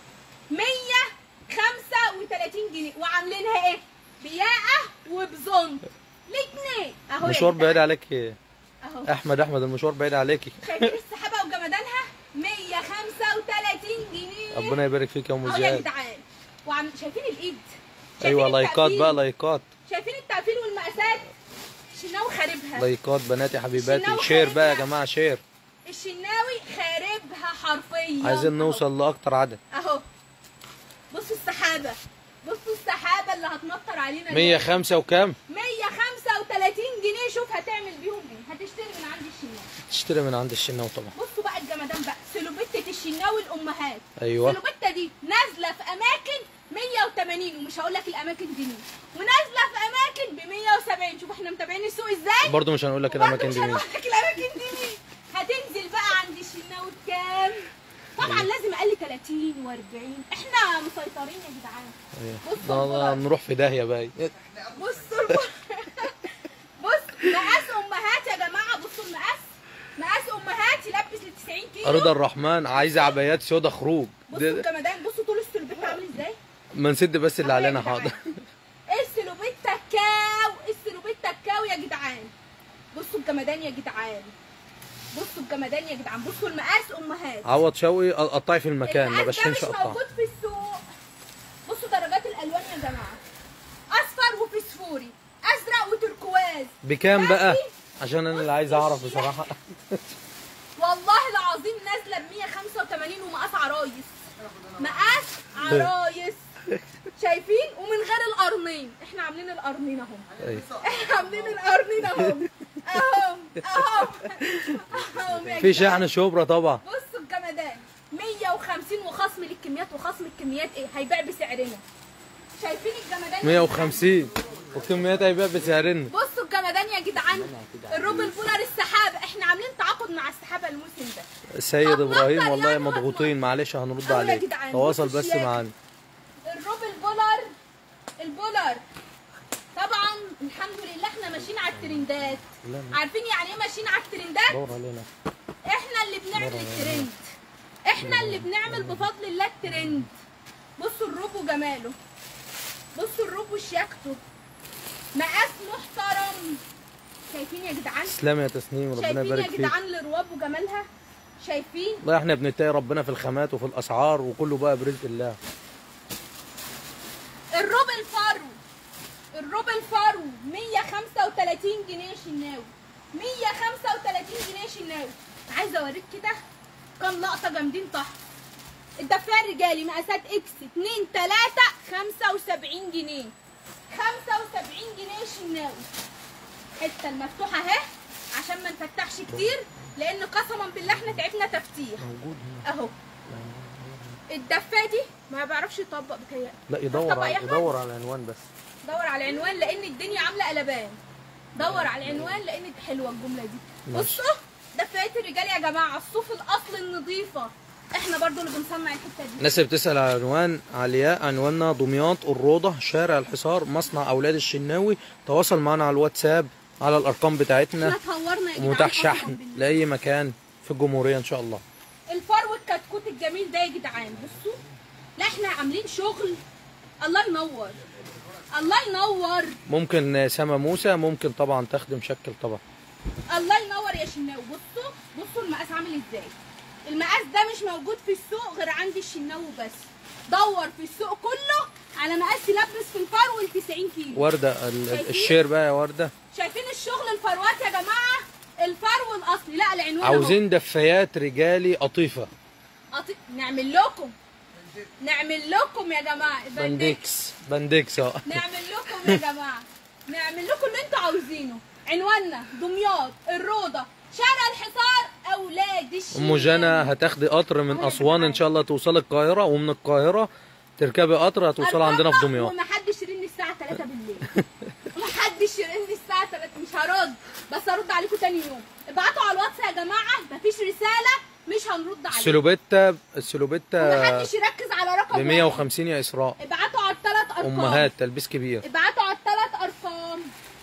135 جنيه وعاملينها ايه؟ بياقة وبزنط الاتنين اهو يا مشوار جدعان. بعيد عليك اهو احمد احمد المشوار بعيد عليكي شايفين السحابة وجمدانها 135 جنيه ربنا يبارك فيك يا ام اهو يا زياد جدعان وعم شايفين الايد ايوه شايفين لايكات التقفيل؟ بقى لايكات شايفين التقفيل والمقاسات شناوي خاربها لايكات بناتي حبيباتي الشناوي شير بقى يا خارجها. جماعه شير الشناوي خاربها حرفيا عايزين أهو. نوصل لاكتر عدد اهو بصوا السحابه بصوا السحابه اللي هتمطر علينا دي. 105 وكام 135 جنيه شوف هتعمل بيهم ايه هتشتري من عند الشناوي تشتري من عند الشناوي طبعا بصوا بقى الجمدان بقى سلوبته الشناوي الامهات ايوه سلوبته دي نازله في اماكن 180 ومش هقول لك الاماكن دي مين ونازله في اماكن ب 170 شوف احنا متابعين السوق ازاي برضه مش هنقول لك وبرضه الاماكن مش دي مين هنقول لك الاماكن دي مين هتنزل بقى عند الشناوي بكام طبعا لازم اقل 30 و40 احنا مسيطرين يا جدعان أيوة. بصوا ده البولر. نروح في داهيه بقى بصوا الب- بص مقاس امهات يا جماعه بصوا المقاس مقاس امهات يلبس ل 90 كيلو رضا الرحمن عايزه عبايات سودا خروج بصوا ده- الجمدان بصوا طول السلوبيت عامل ازاي ما نسد بس اللي أهو يا علينا جدعان. حاضر السلوبيت تكاو السلوبيت تكاو يا جدعان بصوا الجمدان يا جدعان بصوا الجمدان يا جدعان بصوا المقاس امهات عوض شوقي قطعي في المكان ما المقاس ده بشمش مش قطع موجود في السوق بصوا درجات الالوان يا جماعه بكام بقى ماشي؟ عشان انا اللي عايز اعرف بصراحه والله العظيم نازله ب 185 ومقاس عرايس مقاس عرايس شايفين ومن غير القرنين احنا عاملين القرنين اهو أيوة. احنا عاملين القرنين اهو اهو اهو اهو يا في جدعان. شحن شبرا طبعا بصوا الجمدان 150 وخصم للكميات وخصم الكميات ايه هيبيع بسعرنا شايفين الجمدان يا 150 والكميات هيبيع بسعرنا بصوا الجمدان يا جدعان الروبل بولر السحابه احنا عاملين تعاقد مع السحابه الموسم ده السيد الله ابراهيم أكبر والله يا نهار مضغوطين معلش هنرد أهو يا عليك جدعان، تواصل بصوا بس الشياكة. معانا الروبل بولر البولر طبعا الحمد لله احنا ماشيين على الترندات لا. عارفين يعني ايه ماشيين على الترندات دور علينا احنا اللي بنعمل الترند احنا اللي بنعمل بفضل الله الترند بصوا الروب وجماله بصوا الروب وشياكته مقاس محترم شايفين يا جدعان تسلم يا تسنيم ربنا شايفين يبارك يا فيك جدعان الرواب وجمالها شايفين والله احنا بنتقي ربنا في الخامات وفي الاسعار وكله بقى برزق الله الروب الفارو الروب الفارو 135 جنيه شناوي 135 جنيه شناوي عايزه اوريك كده كام لقطه جامدين تحت الدفاع الرجالي مقاسات اكس 2 3 75 جنيه 75 جنيه شناوي الحته المفتوحه اهي عشان ما نفتحش كتير لان قسما بالله احنا تعبنا تفتيح موجود اهو الدفاه دي ما بعرفش يطبق بتهيألي لا يدور طبق يا على أحمد. يدور على العنوان بس دور على العنوان لان الدنيا عامله قلبان دور على العنوان لان دي حلوه الجمله دي ماشي. بصوا دفايات الرجال يا جماعه الصوف الاصل النظيفه احنا برضو اللي بنصنع الحته دي الناس اللي بتسأل على عنوان علياء عنواننا دمياط الروضة شارع الحصار مصنع أولاد الشناوي تواصل معنا على الواتساب على الأرقام بتاعتنا احنا اتهورنا يا جدعان ومتاح قسماً شحن بالله. لأي مكان في الجمهورية إن شاء الله الفرو الكتكوت الجميل ده يا جدعان بصوا لا احنا عاملين شغل الله ينور الله ينور ممكن سما موسى ممكن طبعا تخدم شكل طبعا الله ينور يا شناوي بصوا بصوا المقاس عامل ازاي المقاس ده مش موجود في السوق غير عند الشناوي بس دور في السوق كله على مقاس يلبس في الفرو ال 90 كيلو وردة ال- شايفين؟ الشير بقى يا وردة شايفين الشغل الفروات يا جماعه الفرو الاصلي لا العنوان أهو. عاوزين دفايات رجالي قطيفة أطي... نعمل لكم نعمل لكم يا جماعه بنديك بندكس بندكس اه نعمل لكم يا جماعه نعمل لكم اللي انتوا عاوزينه عنواننا دمياط الروضه شارع الحصار اولاد الشيخ ام جنى هتاخدي قطر من اسوان ان شاء الله توصل القاهره ومن القاهره تركبي قطر هتوصل عندنا في دمياط ومحدش يرن الساعه 3 بالليل محدش يرن الساعه 3 مش هرد بس هرد عليكم تاني يوم ابعتوا على الواتس يا جماعه مفيش رساله مش هنرد عليكم السلوبيتا السلوبيتا ومحدش يركز على رقم ب واحد. 150 يا اسراء ابعتوا على الثلاث ارقام امهات تلبيس كبير ابعتوا على الثلاث ارقام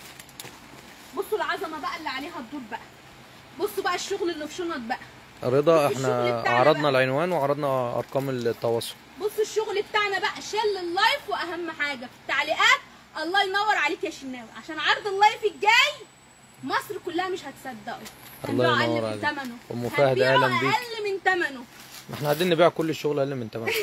بصوا العظمه بقى اللي عليها الدور بقى بصوا بقى الشغل اللي في شنط بقى رضا الشغل احنا بتاعنا عرضنا بقى. العنوان وعرضنا ارقام التواصل بصوا الشغل بتاعنا بقى شل اللايف واهم حاجه في التعليقات الله ينور عليك يا شناوي عشان عرض اللايف الجاي مصر كلها مش هتصدقه الله هنبيعه ينور اقل من عليك. ثمنه أم فهد، هنبيعه أهلاً بيك. اقل من ثمنه ما احنا قاعدين نبيع كل الشغل اقل من تمام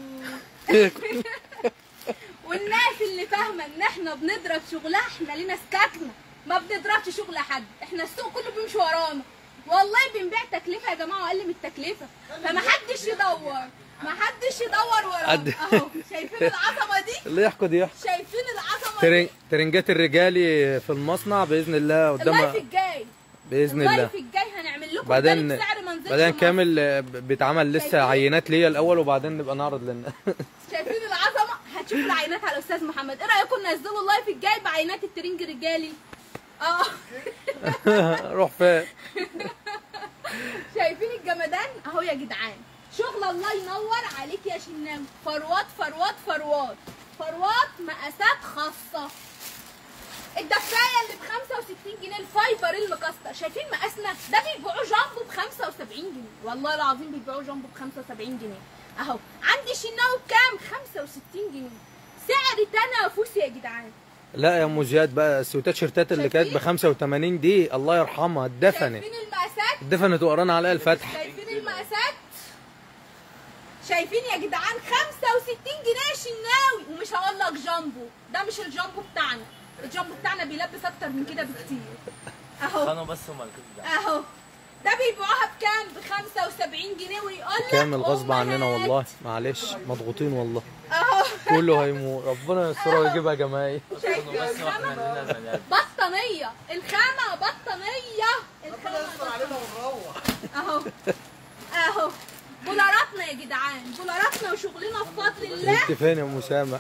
والناس اللي فاهمه ان احنا بنضرب شغلها احنا لينا سكاكنا ما بنضربش شغل حد احنا السوق كله بيمشي ورانا والله بنبيع تكلفه يا جماعه واقل من التكلفه فما حدش يدور ما حدش يدور ورانا قد- اهو شايفين العظمه دي اللي يحكوا دي يحكوا شايفين العظمه ترن- دي ترنجات الرجالي في المصنع باذن الله اللايف قدامها الجاي باذن الله اللايف الجاي هنعمل لكم بعدين ده بسعر ما نزلش بعدين مصر. كامل آه، بيتعمل لسه شايفين؟ عينات ليا الاول وبعدين نبقى نعرض لنا شايفين العظمه هتشوفوا العينات على الاستاذ محمد ايه رايكم ننزلوا اللايف الجاي بعينات الترنج رجالي اه روح فين شايفين الجمدان اهو يا جدعان شغل الله ينور عليك يا شناوي فروات فروات فروات فروات مقاسات خاصه الدفايه اللي ب 65 جنيه الفايبر المكسر شايفين مقاسنا ده بيبيعوه جامبو ب 75 جنيه والله العظيم بيبيعوه جامبو ب 75 جنيه اهو عندي شناوي بكام 65 جنيه سعر تنافسي يا جدعان لا يا ام زياد بقى السويتات شيرتات اللي كانت ب شايفين؟ 85 دي الله يرحمها اتدفنت شايفين المقاسات اتدفنت وقرانا عليها الفتح شايفين المقاسات شايفين يا جدعان 65 جنيه شناوي ومش هقول لك جامبو ده مش الجامبو بتاعنا الجامبو بتاعنا بيلبس اكتر من كده بكتير اهو كانوا بس هم الكذب اهو ده بيبيعوها بكام ب 75 جنيه ويقول لك كامل غصب أمهات. عننا والله معلش مضغوطين والله اهو كله هيموت ربنا يسترها ويجيبها جماعي شايف كانوا بس واحنا الخامة؟ عندنا مليان بطانية الخامة بطانية الخامة اهو اهو دولاراتنا يا جدعان دولاراتنا وشغلنا بفضل الله انت فين يا ام سامع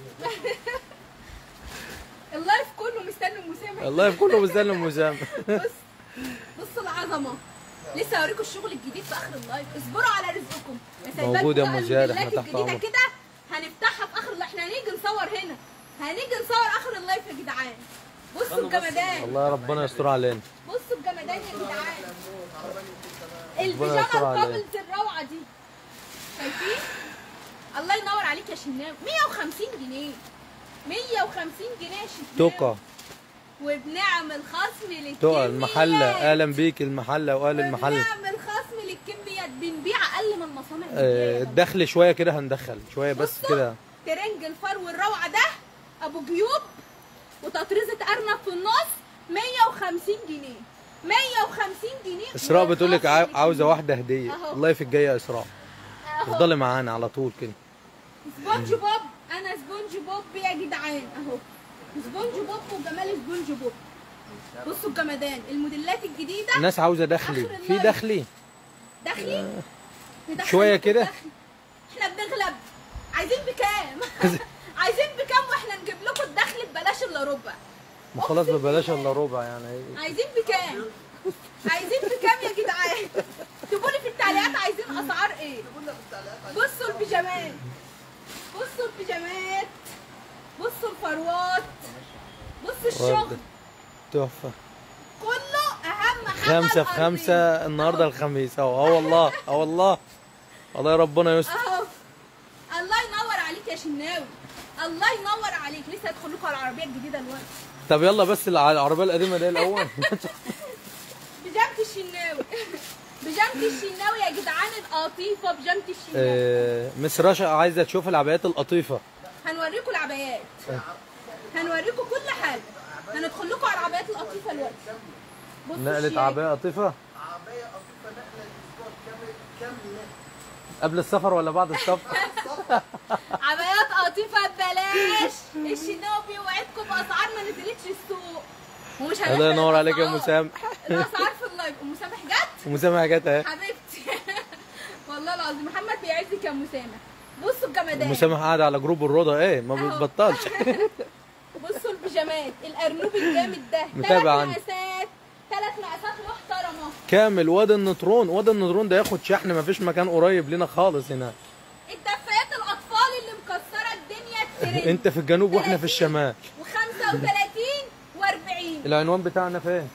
اللايف كله مستني مسامح والله كله مستني ام سامع بص بصوا العظمه لسه هوريكم الشغل الجديد في اخر اللايف اصبروا على رزقكم يا سايبالكم موجود يا بقى أم زياد، الموديلات إحنا تحت الجديده أمرك. كده هنفتحها في اخر احنا هنيجي نصور هنا هنيجي نصور اخر اللايف يا جدعان بصوا الجمدان والله ربنا يستر علينا بصوا الجمدان يا جدعان ربنا البيجامه يستر علينا. الكابلز الروعه دي شايفين الله ينور عليك يا شناوي 150 جنيه 150 جنيه يا شناوي توكا وبنعمل خصم للكميات توكا المحلة اهلا بيك المحلة واهل المحل بنعمل خصم للكميات بنبيع اقل من المصانع آه، بكتير يا الدخل شوية كده هندخل شوية بس بصوا، كده ترنج الفرو الروعه ده ابو جيوب وتطريزه ارنب في النص 150 جنيه 150 جنيه اسراء بتقول لك والخصم عاوزة للكميات. واحدة هدية أهو. الله في الجاية يا اسراء أهو. افضلي معانا على طول كده سبونج بوب انا سبونج بوب يا جدعان اهو سبونج بوب وجمال سبونج بوب بصوا الجمدان الموديلات الجديده الناس عاوزة دخلي آخر في اللايف. دخلي داخلي ندخل شوية كده. دخل. احنا بنغلب عايزين بكام عايزين بكام واحنا نجيب لكم الدخل ببلاش الا ربع ما خلاص ببلاش الا ربع يعني عايزين بكام عايزين بكام يا جدعان اكتبوا لي في التعليقات عايزين اسعار ايه بصوا البيجامات بصوا البيجامات بصوا الفروات بصوا الشغل ورد. تحفة كله اهم حاجه خمسة في الأرضية. خمسة النهاردة الخميس اهو اه والله اه والله والله ربنا يستر اهو الله ينور عليك يا شناوي الله ينور عليك لسه هدخل لكم على العربيه الجديده دلوقتي طب يلا بس الع- العربية القديمة دي الأول بيجامه الشناوي بيجامه الشناوي يا جدعان القطيفه بيجامه الشناوي آه، مس رشا عايزة تشوف العبايات القطيفة هنوريكم العبايات هنوريكم كل حاجه هندخل لكم على العبايات القطيفه دلوقتي بصوا نقلة الشياكة. عباية قطيفة قبل السفر ولا بعد السفر؟ عبايات قطيفه ببلاش الشناوي بيوعدكم باسعار ما نزلتش السوق ومش هنحرق الله ينور عليك يا الأسعار. مسامح الاسعار في اللايف ام سامح جت مسامح جت اهي حبيبتي والله العظيم محمد بيعزك يا مسامح بصوا الجمدان مسامح قاعد على جروب الروضة ايه ما أهو. بتبطلش بصوا البيجامات الارنوب الجامد ده متابع ثلاث عني. مقاسات ثلاث مقاسات محترمه كامل واد النطرون واد النطرون ده ياخد شحن ما فيش مكان قريب لنا خالص هنا الدفايات الاطفال اللي مكسره الدنيا الترند انت في الجنوب واحنا في الشمال و35 و40 العنوان بتاعنا فين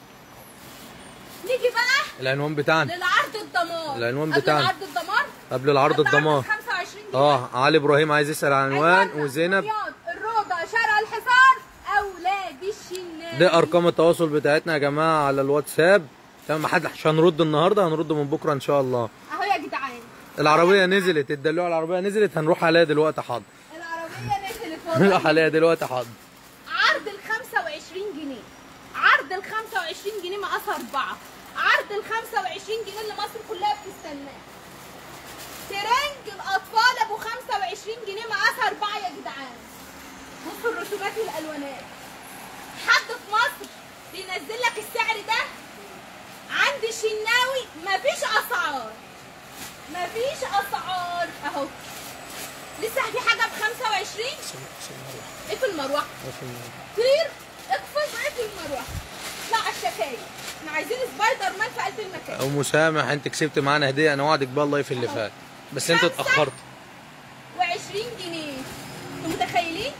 نيجي بقى العنوان بتاعنا للعرض الدمار العنوان قبل بتاعنا. العرض الدمار قبل العرض قبل الدمار 25 جنيه اه علي ابراهيم عايز يسال عن عنوان عنواننا وزينب دمياط، الروضه شارع الحصار اولاد الشناوي دي ارقام التواصل بتاعتنا يا جماعه على الواتساب تمام حد مش هنرد النهارده هنرد من بكره ان شاء الله اهو يا جدعان العربيه نزلت الدلوع العربيه نزلت هنروح عليها دلوقتي حاضر العربيه نزلت هنروح والله عليها دلوقتي حاضر عرض ال 25 جنيه عرض ال 25 جنيه مقاس أربعة عرض ال 25 جنيه اللي مصر كلها بتستناه ترنج الأطفال أبو 25 جنيه مقاس أربعة يا جدعان بصوا الرسومات والألوانات حد في مصر بينزل لك السعر ده عند الشناوي مفيش أسعار مفيش أسعار أهو لسه في حاجة ب 25 ايه في المروحة طير اقفز اقفل المروحة اطلع على الشكاية احنا عايزين سبايدر مان في قلب المكان ام مسامح انت كسبت معانا هديه انا وعدك بقى الله في اللي فات بس انت خمسة. اتاخرت و20 جنيه انتوا متخيلين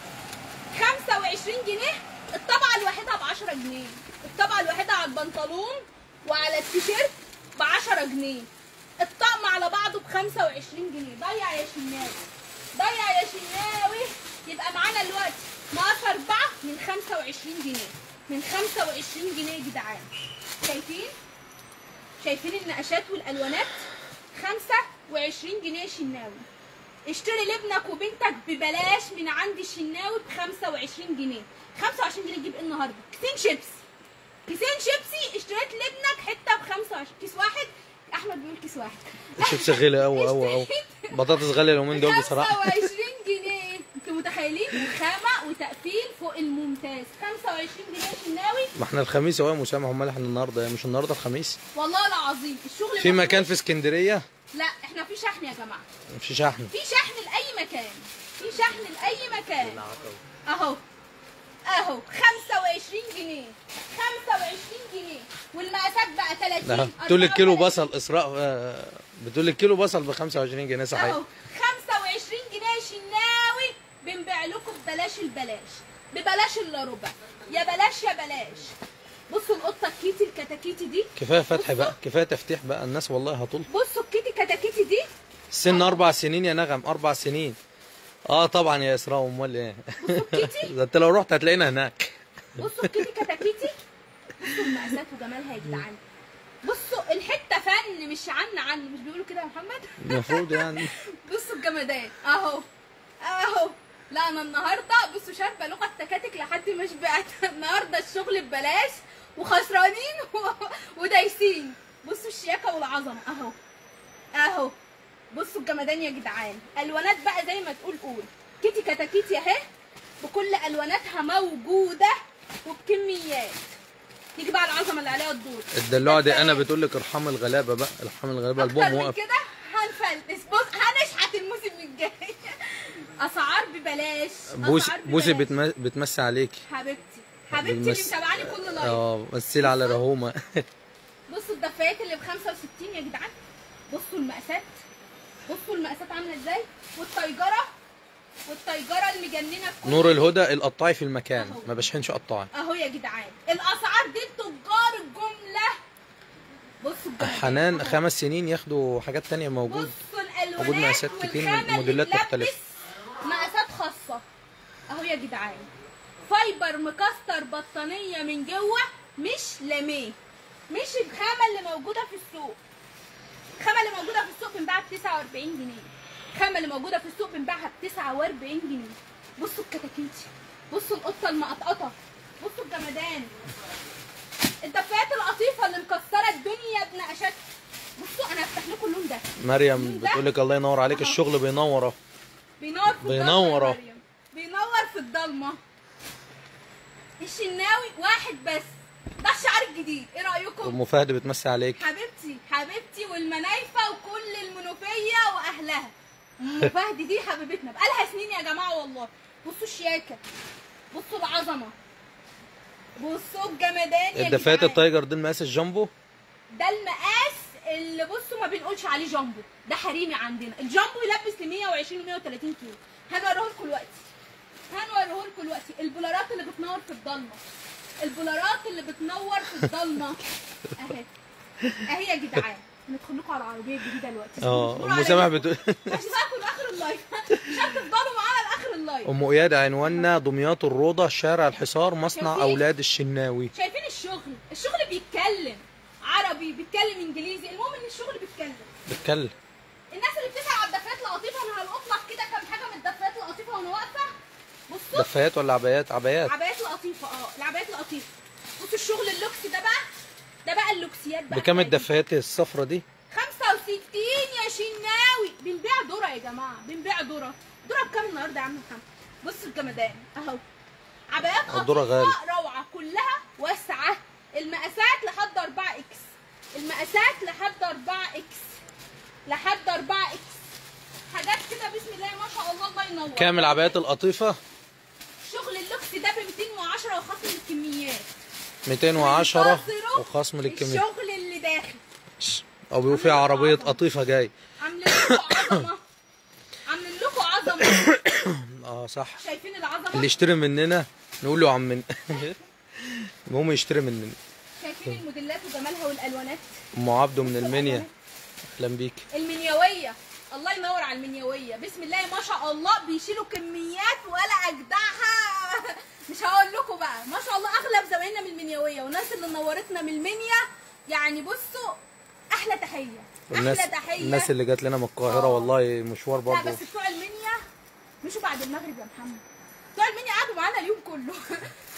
25 جنيه الطبعة الواحدة ب 10 جنيه الطبعة الواحدة على البنطلون وعلى التيشيرت ب 10 جنيه الطقم على بعضه ب 25 جنيه ضيع يا شناوي ضيع يا شناوي يبقى معانا دلوقتي مقاس أربعة من 25 جنيه من 25 جنيه يا جدعان شايفين شايفين النقشات والالوانات 25 جنيه شناوي اشتري لابنك وبنتك ببلاش من عند الشناوي ب 25 جنيه 25 جنيه تجيب ايه النهارده كيسين شيبسي كيسين شيبسي اشتريت لابنك حته ب 25 كيس واحد احمد بيقول كيس واحد الشيبسي غالي قوي قوي قوي بطاطس غاليه اليومين دول بصراحه 25 جنيه انتوا متخيلين وخامه وتقفيل فوق الممتاز 25 جنيه شناوي ما احنا الخميس اهو يا مسامح امال احنا النهارده مش النهارده الخميس والله العظيم الشغل في ما مكان في فيهوش- اسكندريه لا احنا في شحن يا جماعه في شحن في شحن لاي مكان في شحن لاي مكان اهو اهو 25 جنيه 25 جنيه والمقاسات بقى 30 ده بتقول الكيلو 34. بصل اسراء آه، بتقول الكيلو بصل ب 25 جنيه صحيح اهو 25 جنيه شناوي بنبيع لكم ببلاش البلاش ببلاش الا ربع يا بلاش يا بلاش بصوا القطه الكيتي الكتاكيتي دي كفايه فتح بقى كفايه تفتيح بقى الناس والله هطول بصوا الكيتي كتاكيتي دي السن اربع سنين يا نغم اربع سنين اه طبعا يا اسراء امال ايه ده انت لو رحت هتلاقينا هناك بصوا الكيتي كتاكيتي بصوا المقاسات وجمالها يا جدعان بصوا الحته فن مش عن عن مش بيقولوا كده يا محمد المفروض يعني بصوا الجمدان اهو اهو لا انا النهارده بصوا شاربه لغه تكاتك لحد ما شبعت النهارده الشغل ببلاش وخسرانين و- ودايسين بصوا الشياكه والعظمه اهو اهو بصوا الجمدان يا جدعان الوانات بقى زي ما تقول قول كيتي كتاكيتي اهي بكل الواناتها موجوده وبكميات نيجي بقى على العظمه اللي عليها الدور الدلوعه دي انا بتقول لك ارحم الغلابه بقى ارحم الغلابه اكتر البوم من وقف كده هنفلتس بص هنشحت الموسم الجاي اسعار ببلاش بوسي أسعار بوسي ببلاش. بتم- بتمسي عليكي حبيبتي حبيبتي اللي بتمس- متابعاني كل لايف اه مثلي على رهومه بصوا الدفايات اللي ب 65 يا جدعان بصوا المقاسات بصوا المقاسات عامله ازاي والطيجره والطيجره المجننه في كل نور الهدى القطاعي في المكان أهو. ما بشحنش قطاعي اهو يا جدعان الاسعار دي تجار الجمله بصوا الجمدان. حنان أهو. خمس سنين ياخدوا حاجات تانية موجود بصوا الالوانات موجود مقاسات كتير، والخامة موديلات اللي مختلفة. بتلبس مقاسات خاصه اهو يا جدعان فايبر مكسر بطانيه من جوه مش لاميه مش الخامه اللي موجوده في السوق الخامه اللي موجوده في السوق بنباعها ب 49 جنيه الخامه اللي موجوده في السوق بنباعها ب 49 جنيه بصوا الكتاكيتي بصوا القطه المقطقطه بصوا الجمدان الدفايات القطيفه اللي مكسره الدنيا بنقشات بصوا انا هفتح لكم اللون ده مريم بتقول لك الله ينور عليك أهو. الشغل بينور اهو بينور في الضلمه بينور يا أهو. مريم. بينور في الضلمه الشناوي واحد بس ده الشعار الجديد ايه رايكم ام فهد بتمسي عليك حبيبتي حبيبتي والمنايفه وكل المنوفيه واهلها ام فهد دي حبيبتنا بقالها سنين يا جماعه والله بصوا الشياكه بصوا العظمه بصوا الجمدان يا الدفايات جدعان. التايجر دي المقاس الجامبو ده المقاس اللي بصوا ما بنقولش عليه جامبو ده حريمي عندنا الجامبو يلبس ل 120 و 130 كيلو هنوريه لكم دلوقتي هنوريه لكم دلوقتي البولارات اللي بتنور في الضلمه البولارات اللي بتنور في الضلمه اهي اهي يا جدعان ندخل لكم على العربيه الجديده دلوقتي اه اصبروا ام سامح عليا. بتقول هسيبكم لاخر اللايف عشان تفضلوا معانا لاخر اللايف ام اياد عنواننا دمياط الروضه شارع الحصار مصنع شايفين؟ اولاد الشناوي شايفين الشغل الشغل بيتكلم عربي بيتكلم انجليزي المهم ان الشغل بيتكلم بتكلم الناس اللي بتسال على الدفات اللطيفه انا هلقط لك كده كام حاجه من الدفات اللطيفه وانا واقفه بصوا دفايات ولا عبايات عبايات عبايات لطيفه اه العبايات اللطيفه بصوا الشغل اللوكسي ده بقى ده بقى اللوكسيات بقى بكام بتاعتنا. الدفايات الصفرة دي 65 يا شناوي بنبيع ذره يا جماعه بنبيع ذره ذره بكام النهارده يا عم محمد بصوا الجمدان اهو عبايات الذرة غالي. قطيفة روعه كلها واسعه المقاسات لحد 4 اكس المقاسات لحد 4 اكس لحد 4 اكس حاجات كده بسم الله ما شاء الله الله ينور كام العبايات القطيفة شغل اللوكس ده ب 210 وخصم الكميات 210 انتظروا وخصم للكمية الشغل اللي داخل او بيبقى فيها عربية قطيفة جاي عاملين لكم عظمه عاملين لكم عظمه اه صح شايفين العظمه اللي يشتري مننا نقول له عمنا المهم يشتري مننا شايفين الموديلات وجمالها والالوانات ام عبده من المنيا اهلا بيك المنيويه الله ينور على المنيويه بسم الله ما شاء الله بيشيلوا كميات ولا اجدعها مش هقول لكم بقى ما شاء الله اغلب زمايلنا من المنيويه والناس اللي نورتنا من المنيا يعني بصوا احلى تحيه والناس احلى تحيه الناس اللي جات لنا من القاهرة آه. والله مشوار لا برضه بس بتوع المنيا مشوا بعد المغرب يا محمد بتوع المنيا قعدوا معانا اليوم كله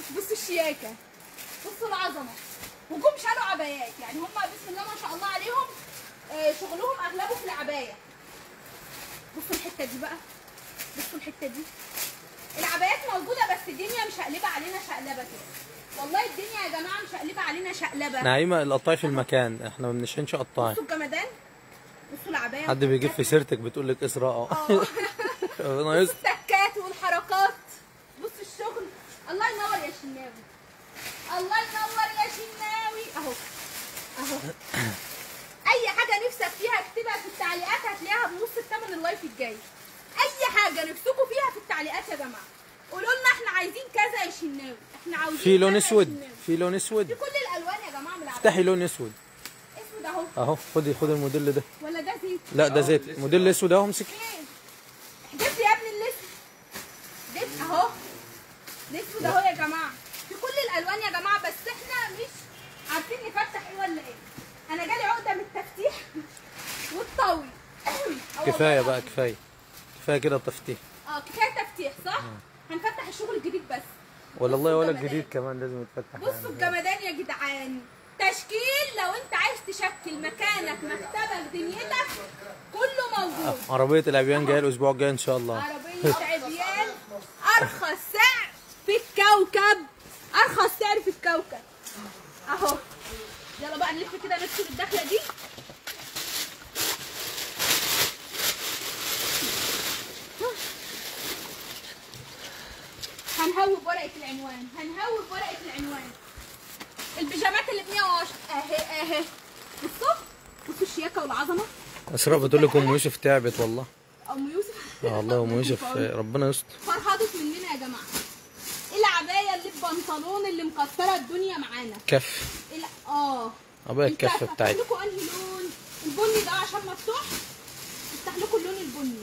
بصوا الشياكه بصوا العظمه وجم شالوا عبايات يعني هم بسم الله ما شاء الله عليهم آه، شغلهم اغلبه في العبايه بصوا الحته دي بقى بصوا الحته دي العبايات موجوده بس الدنيا مشقلبه علينا شقلبه كده والله الدنيا يا جماعه مشقلبه علينا شقلبه نعيمه القطاعي في المكان احنا ما بنشحنش قطاعي بصوا الجمدان بصوا العبايه حد بيجيب في سيرتك بتقول لك اسراء اه ربنا يستر السكات والحركات بص الشغل الله ينور يا شناوي الله ينور يا شناوي اهو اهو اي حاجه نفسك فيها اكتبها في التعليقات هتلاقيها بنص الثمن اللايف الجاي اي حاجه نفسكم فيها في التعليقات يا جماعه قولوا لنا احنا عايزين كذا يا شناوي احنا عاوزين في لون كذا يا اسود شناوي. في لون في اسود كل الالوان يا جماعه من العباية افتحي لون اسود اسود اهو اهو خدي خدي الموديل ده ولا ده زيت لا ده زيت موديل اسود اهو امسك فين احجز يا ابني الاسود ده اهو الاسود اهو يا جماعه في كل الالوان يا جماعه بس احنا مش عارفين نفتح ايه ولا ايه انا جالي عقده من التفتيح والطوي أه كفايه والله بقى العظيم. كفايه كفايه كده التفتيح اه كفايه تفتيح صح هنفتح الشغل الجديد بس ولا الله ولا الجمدان. الجديد كمان لازم يتفتح بصوا يعني. الجمدان يا جدعان تشكيل لو انت عايز تشكل مكانك مكتبك دنيتك كله موجود عربيه العبيان جايه الاسبوع الجاي ان شاء الله عربية عبيان أرخص سعر في الكوكب أرخص سعر في الكوكب أهو يلا بقى نلف كده ندخل الدخلة دي هنهوب ورقة العنوان هنهوب ورقة العنوان البيجامات اللي ب 110 اهي اهي بصوا بصوا الشياكة والعظمة اسراء بتقول لك ام يوسف تعبت والله ام يوسف اه والله ام يوسف آه، ربنا يستر فرهضت مننا يا جماعه العبايه اللي ببنطلون اللي مكسره الدنيا معانا كف الع- اه عباية الكف الكف. بتاعتي. افتح لكم انهي لون البني ده عشان مفتوح افتح لكم اللون البني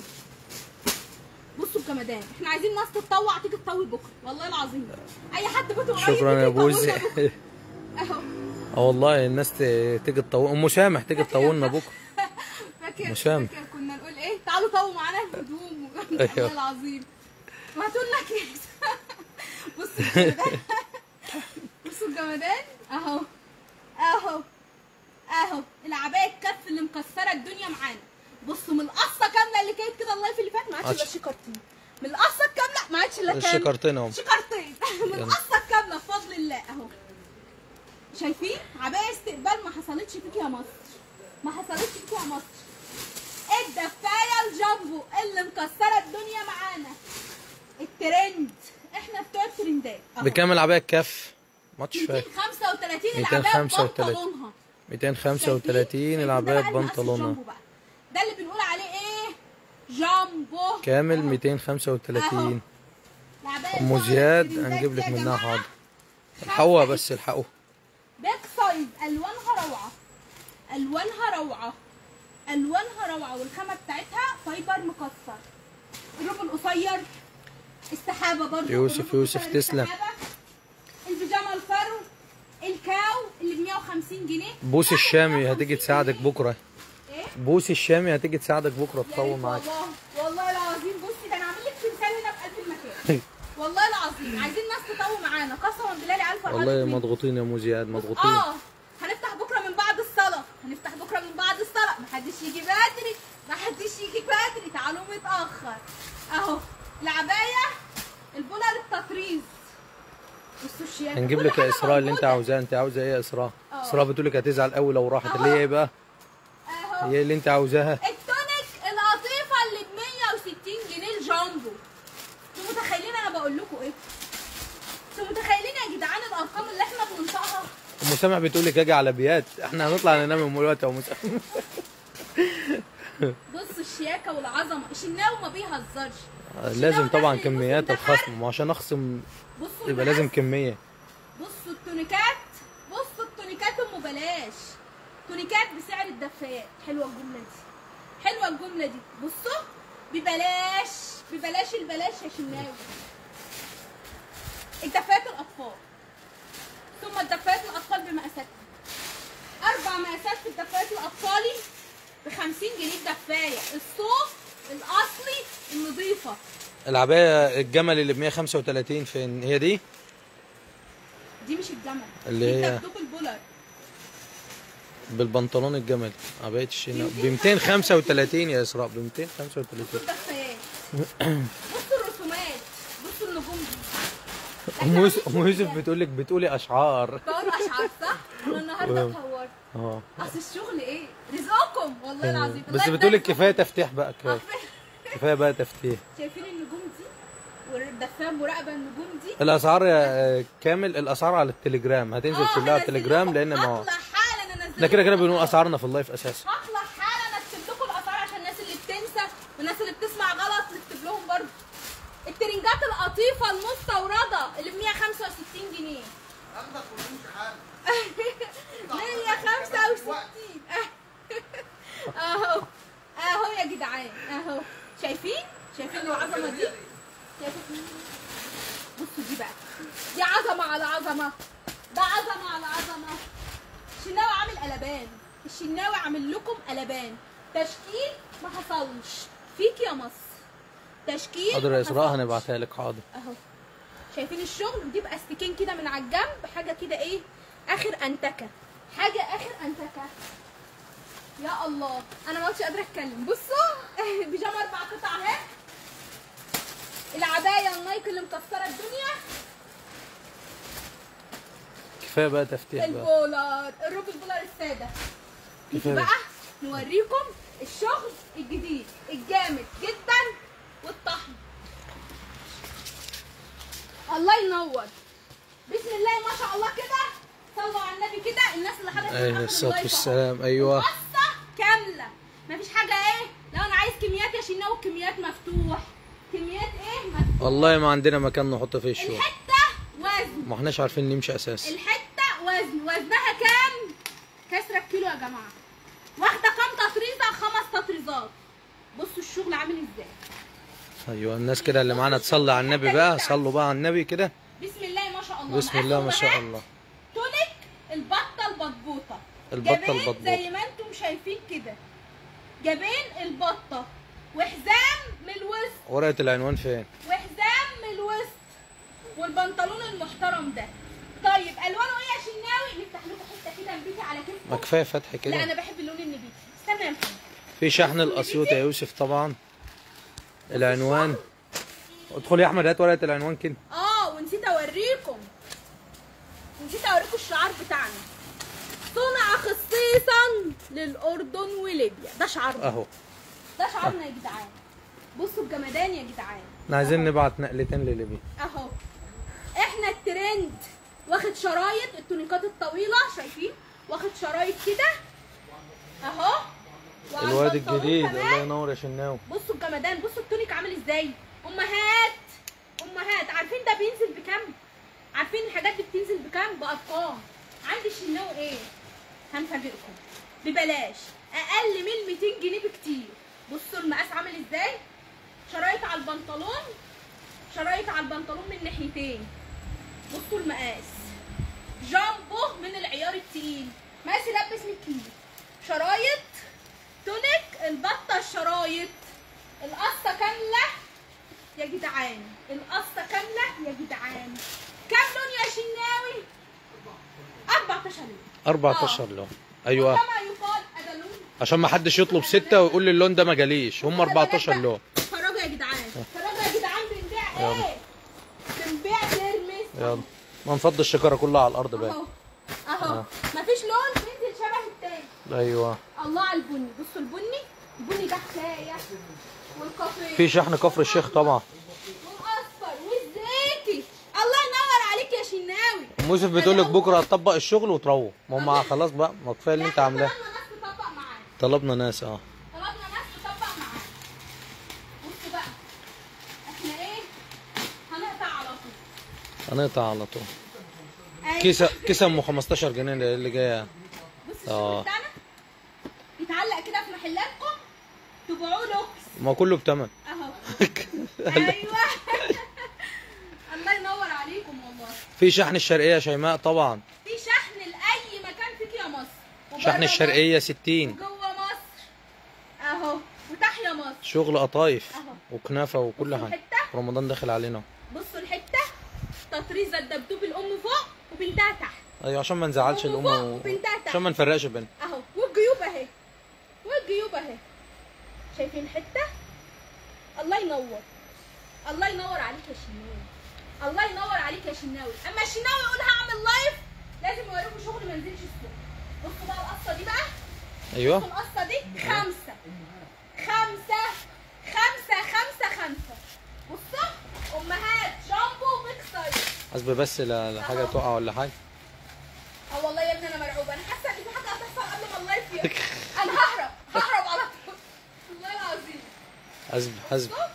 بصوا الجمدان احنا عايزين ناس تتطوع تيجي تطوي بكره والله العظيم اي حد بيته قريب شكرا يجي يا يطولنا بوزي بكرة. اهو اه والله الناس ت- تيجي تطول ام سامح تيجي تطولنا بكره فاكر مشام. فاكر كنا نقول ايه تعالوا طووا معانا الهدوم أيوه. والله العظيم وهاتوا لنا كيس بصوا الجمدان بصوا الجمدان اهو اهو اهو العبايه الكف اللي مكسره الدنيا معانا بصوا من القصه كامله اللي كانت كده اللايف اللي فات ما عادش الا عادش. شيكارتين من القصه الكامله ما عادش الا كام الشكرتين اهم شيكارتين من يلا. القصه الكامله بفضل الله اهو شايفين عبايه استقبال ما حصلتش فيك يا مصر ما حصلتش فيك يا مصر الدفايه الجامبو اللي مكسره الدنيا معانا الترند احنا بتوع الترندات أهو. بكام العباية الكف ماتش فاكر 235 العبايه 235. ببنطلونها 235 العباية ببنطلونها ده اللي بنقول عليه ايه جامبو كامل أهو. 235 العباية ام بتوع زياد الترندات هنجيب لك يا منها جماعة. حاضر الحقوها بس الحقوها باك سايز الوانها روعه الوانها روعه الوانها روعه والخامه بتاعتها فايبر مكسر الروب القصير السحابه برضه يوسف- الروب يوسف القصير تسلم. السحابة، البيجامه الفرو الكاو اللي ب 150 جنيه بوس الشامي هتيجي 150 تساعدك جنيه. بكره ايه بوس الشامي هتيجي تساعدك بكره يا تطول ريت معاك والله والله العظيم بصي ده انا عامل لك تمثال هنا في قلب المكان والله العظيم عايزين ناس تطوي معانا قسما بالله العيال فرحانة والله مني. مضغوطين يا ام زياد مضغوطين اه هنفتح بكره من بعد الصلاه هنفتح بكره من بعد الصلاه محدش يجي بدري محدش يجي بدري تعالوا متاخر اهو العبايه البولة للتطريز بصوا الشياكه هنجيب كل لك يا حاجة اسراء اللي انت موجودة. عاوزاه انت عاوزه ايه يا اسراء اه. اسراء بتقول لك هتزعل قوي لو راحت اللي هي ايه بقى اهو هي اللي انت عاوزاها التونيك القطيفه اللي ب 160 جنيه الجامبو انتوا متخيلين انا بقول لكم ايه انتوا متخيلين يا جدعان الارقام اللي احنا بننطقها ام سامح بتقول لك اجي على بيات احنا هنطلع ننام من دلوقتي يا ام سامح بصوا الشياكه والعظمه الشناوي ما بيهزرش لازم طبعا داخل كميات الموسم ده الخصم وعشان اخصم بصوا يبقى لازم المقاس. كميه بصوا التونيكات بصوا التونيكات ام بلاش تونيكات بسعر الدفايات حلوه الجمله دي حلوه الجمله دي بصوا ببلاش ببلاش البلاش يا شناوي الدفايات الاطفال ثم الدفايات الاطفال بمقاساتها اربع مقاسات في الدفايات الاطفالي ب 50 جنيه الدفايه الصوف الاصلي النظيفه العبايه الجمل اللي ب 135 فين هي دي دي مش الجمل اللي دي هي- دبدوب البولر بالبنطلون الجملي عباية الشناوي ب 235 يا اسراء ب 235 بصوا الدفايات بصوا الرسومات بصوا النجوم دي ام يوسف ام يوسف بتقول لك بتقولي اشعار بقول اشعار صح؟ انا النهارده واو. اتهورت اه اصل الشغل ايه؟ رزقكم والله العظيم بس بتقول لك كفايه تفتيح بقى كفايه كفايه بقى تفتيح شايفين النجوم دي؟ والدفايه مراقبه النجوم دي الاسعار يا كامل الاسعار على التليجرام هتنزل آه، كلها على هنزل التليجرام لكم. لان ما هو هطلع حالا انزل احنا كده كده لكم بنقول الأسعار. اسعارنا في اللايف اساسا هطلع حالا اكتب لكم الاسعار عشان الناس اللي بتنسى والناس اللي بتسمع غلط نكتب لهم برضه الترنجات القطيفه المستورده اللي ب 165 جنيه 165 اهو اهو يا جدعان اهو شايفين شايفين العظمه دي شايفين بصوا دي بقى دي عظمه على عظمه ده عظمه على عظمه الشناوي عامل قلبان الشناوي عامل لكم قلبان تشكيل ما حصلش فيك يا مصر تشكيل حاضر ما يا اسراء حصلش. هنبعتها لك حاضر اهو شايفين الشغل ودي باستيكين كده من على الجنب حاجه كده ايه اخر انتكه حاجه اخر انتكه يا الله انا ما عدتش قادره اتكلم بصوا بيجامه اربع قطع اهي العبايه النايك اللي مكسره الدنيا كفايه بقى تفتيح بقى البولار الروب البولار الساده نيجي كفاية. بقى نوريكم الشغل الجديد الجامد جدا والطحن الله ينور بسم الله ما شاء الله كده صلوا على النبي كده الناس اللي حضرت ايه معاكم الصلاة اللايف أهو. والسلام ايوه قصه كامله مفيش حاجه ايه لو انا عايز كميات يا شناوي كميات مفتوح كميات ايه مفتوح والله ما عندنا مكان نحط فيه الشغل الحته وزن ما احناش عارفين نمشي اساسا الحته وزن وزنها كام كسره كيلو يا جماعه واخده كام تطريزه خمس تطريزات بصوا الشغل عامل ازاي ايوه الناس كده اللي معانا تصلي على النبي بقى صلوا بقى على النبي كده بسم الله ما شاء الله بسم الله ما مقاسه شاء بقى الله تونيك البطه البطبوطه البطة جبين البطبوطة. زي ما انتم شايفين كده جبين البطه وحزام من الوسط ورقه العنوان فين وحزام من الوسط والبنطلون المحترم ده طيب الوانه ايه يا شناوي نفتح لكم حته كده نبيتي على ما كتفه كفايه فتح لا كده انا بحب اللون النبيتي استنى يا محمد في شحن الاسيوط يا يوسف طبعا العنوان ادخل يا احمد هات ورقه العنوان كده اه ونسيت اوريكم نسيت اوريكم الشعار بتاعنا صنع خصيصا للاردن وليبيا ده شعارنا اهو ده شعارنا يا جدعان بصوا الجمدان يا جدعان احنا عايزين نبعت نقلتين لليبيا اهو احنا الترند واخد شرايط التونيكات الطويله شايفين واخد شرايط كده اهو وعلى الواد البنطلون الجديد كمان. الله ينور يا شناوي بصوا الجمدان بصوا التونيك عامل ازاي امهات امهات عارفين ده بينزل بكام عارفين الحاجات دي بتنزل بكام بارقام عندي الشناوي ايه هنفاجئكم ببلاش اقل من 200 جنيه بكتير بصوا المقاس عامل ازاي شرايط على البنطلون شرايط على البنطلون من ناحيتين بصوا المقاس جامبو من العيار التقيل مقاس يلبس 100 كيلو شرايط تونيك البطه الشرايط القصه كامله يا جدعان القصه كامله يا جدعان كام لون يا شناوي 14 لون 14 لون ايوه كما يقال هذا لون عشان ما حدش يطلب ستة ويقول لي اللون ده ما جاليش هم 14 لون اتفرجوا يا جدعان اتفرجوا يا جدعان بنبيع ايه بنبيع ترمس يلا ما نفضي الشجره كلها على الارض بقى اهو اهو مفيش لون بينزل شبه التاني ايوه الله على البني بصوا البني البني ده حكايه والكافيه في شحن كفر الشيخ طبعا والاصفر والزيتي الله ينور عليك يا شناوي ام يوسف بتقول لك بكره هتطبق الشغل وتروح ما هم خلاص بقى ما كفايه اللي انت عاملاه طلبنا ناس تطبق معانا طلبنا ناس اه طلبنا ناس تطبق معانا بصوا بقى احنا ايه هنقطع على طول هنقطع على طول أيوة. كيسه كيسه ام 15 جنيه اللي جايه بص آه. الشغل بتاعنا يتعلق كده في محلاتكم تبيعوه لوكس ما كله بتمن اهو ايوه الله ينور عليكم والله في شحن الشرقيه يا شيماء طبعا في شحن لاي مكان فيك يا مصر وبره شحن الشرقيه 60 مصر وجوه مصر اهو وتحيا مصر شغل قطايف أهو. وكنافه وكل بصوا حاجه الحتة. رمضان داخل علينا بصوا الحته التطريزه الدبدوب الام فوق وبنتها تحت ايوه عشان ما نزعلش أم الام فوق و... وبنتها تحت. عشان ما نفرقش بينهم اهو والجيوب اهي والجيوب اهي شايفين الحته الله ينور الله ينور عليك يا شناوي الله ينور عليك يا شناوي اما الشناوي يقول هعمل لايف لازم يوريكم شغل ما ينزلش السوق بصوا بقى القصه دي بقى بصوا ايوه القصه دي خمسه خمسه خمسه خمسه خمسه بصوا امهات جامبو بيك سايز حسب بس لا لا حاجه تقع ولا حاجه اه والله يا ابني انا مرعوبه انا حاسه ان في حاجه هتحصل قبل ما اللايف يبدا انا ههرب ههرب على طول والله العظيم حسب حسب لا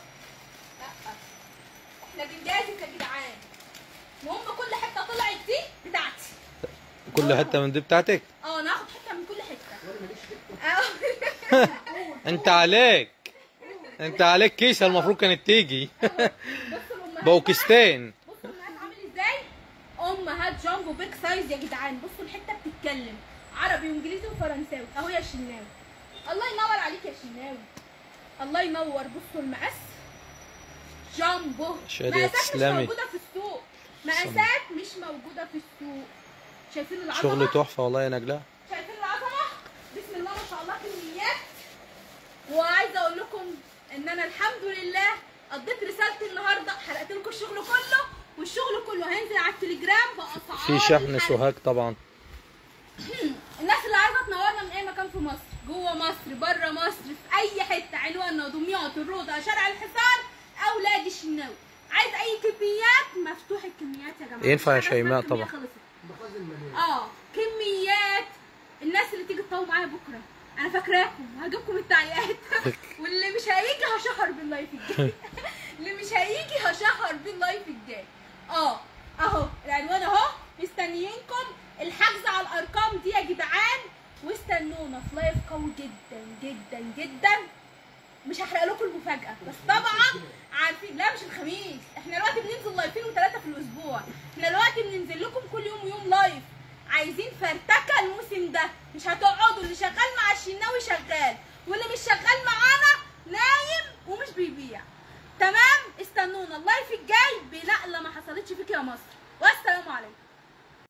احنا بنجازف يا جدعان المهم كل حته طلعت دي بتاعتي كل حته من دي بتاعتك اه انا هاخد حته من كل حته اه انت عليك انت عليك كيسه المفروض كانت تيجي بصوا الامهات بوكستان بقى. بصوا الامهات عامل ازاي امهات جامبو بيك سايز يا جدعان بصوا الحته بتتكلم عربي وانجليزي وفرنساوي اهو يا شناوي الله ينور عليك يا شناوي الله ينور بصوا المقاس جامبو شادية مقاسات مش تسلمي. موجوده في السوق مقاسات مش موجوده في السوق شايفين العظمه شغل تحفه والله يا نجلاء شايفين العظمه بسم الله ما شاء الله كميات وعايزه اقول لكم ان انا الحمد لله قضيت رسالتي النهارده حرقت لكم الشغل كله والشغل كله هينزل على التليجرام باسعار في شحن الحرق. سوهاج طبعا الناس اللي عايزه تنورنا من اي مكان في مصر جوه مصر بره مصر في اي حته عنواننا دمياط الروضه شارع الحصار او نادي الشناوي عايز اي كميات مفتوح الكميات يا جماعه ينفع يا مفيش حاجة اسمها شيماء الكمية طبعا. خلصت. اه كميات الناس اللي تيجي تطوع معايا بكره انا فاكراكم هجيبكم التعليقات واللي مش هيجي هشهر باللايف الجاي اللي مش هيجي هشهر باللايف الجاي اه اهو العنوان اهو مستنيينكم الحجز على الارقام دي يا جدعان واستنونا في لايف قوي جدا جدا جدا مش هحرق لكم المفاجاه بس طبعا عارفين لا مش الخميس احنا دلوقتي بننزل لايفين وثلاثه في الاسبوع احنا دلوقتي بننزل لكم كل يوم ويوم لايف عايزين فرتكه الموسم ده مش هتقعدوا اللي شغال مع الشناوي شغال واللي مش شغال معانا نايم ومش بيبيع تمام استنونا اللايف الجاي بنقله ما حصلتش فيك يا مصر والسلام عليكم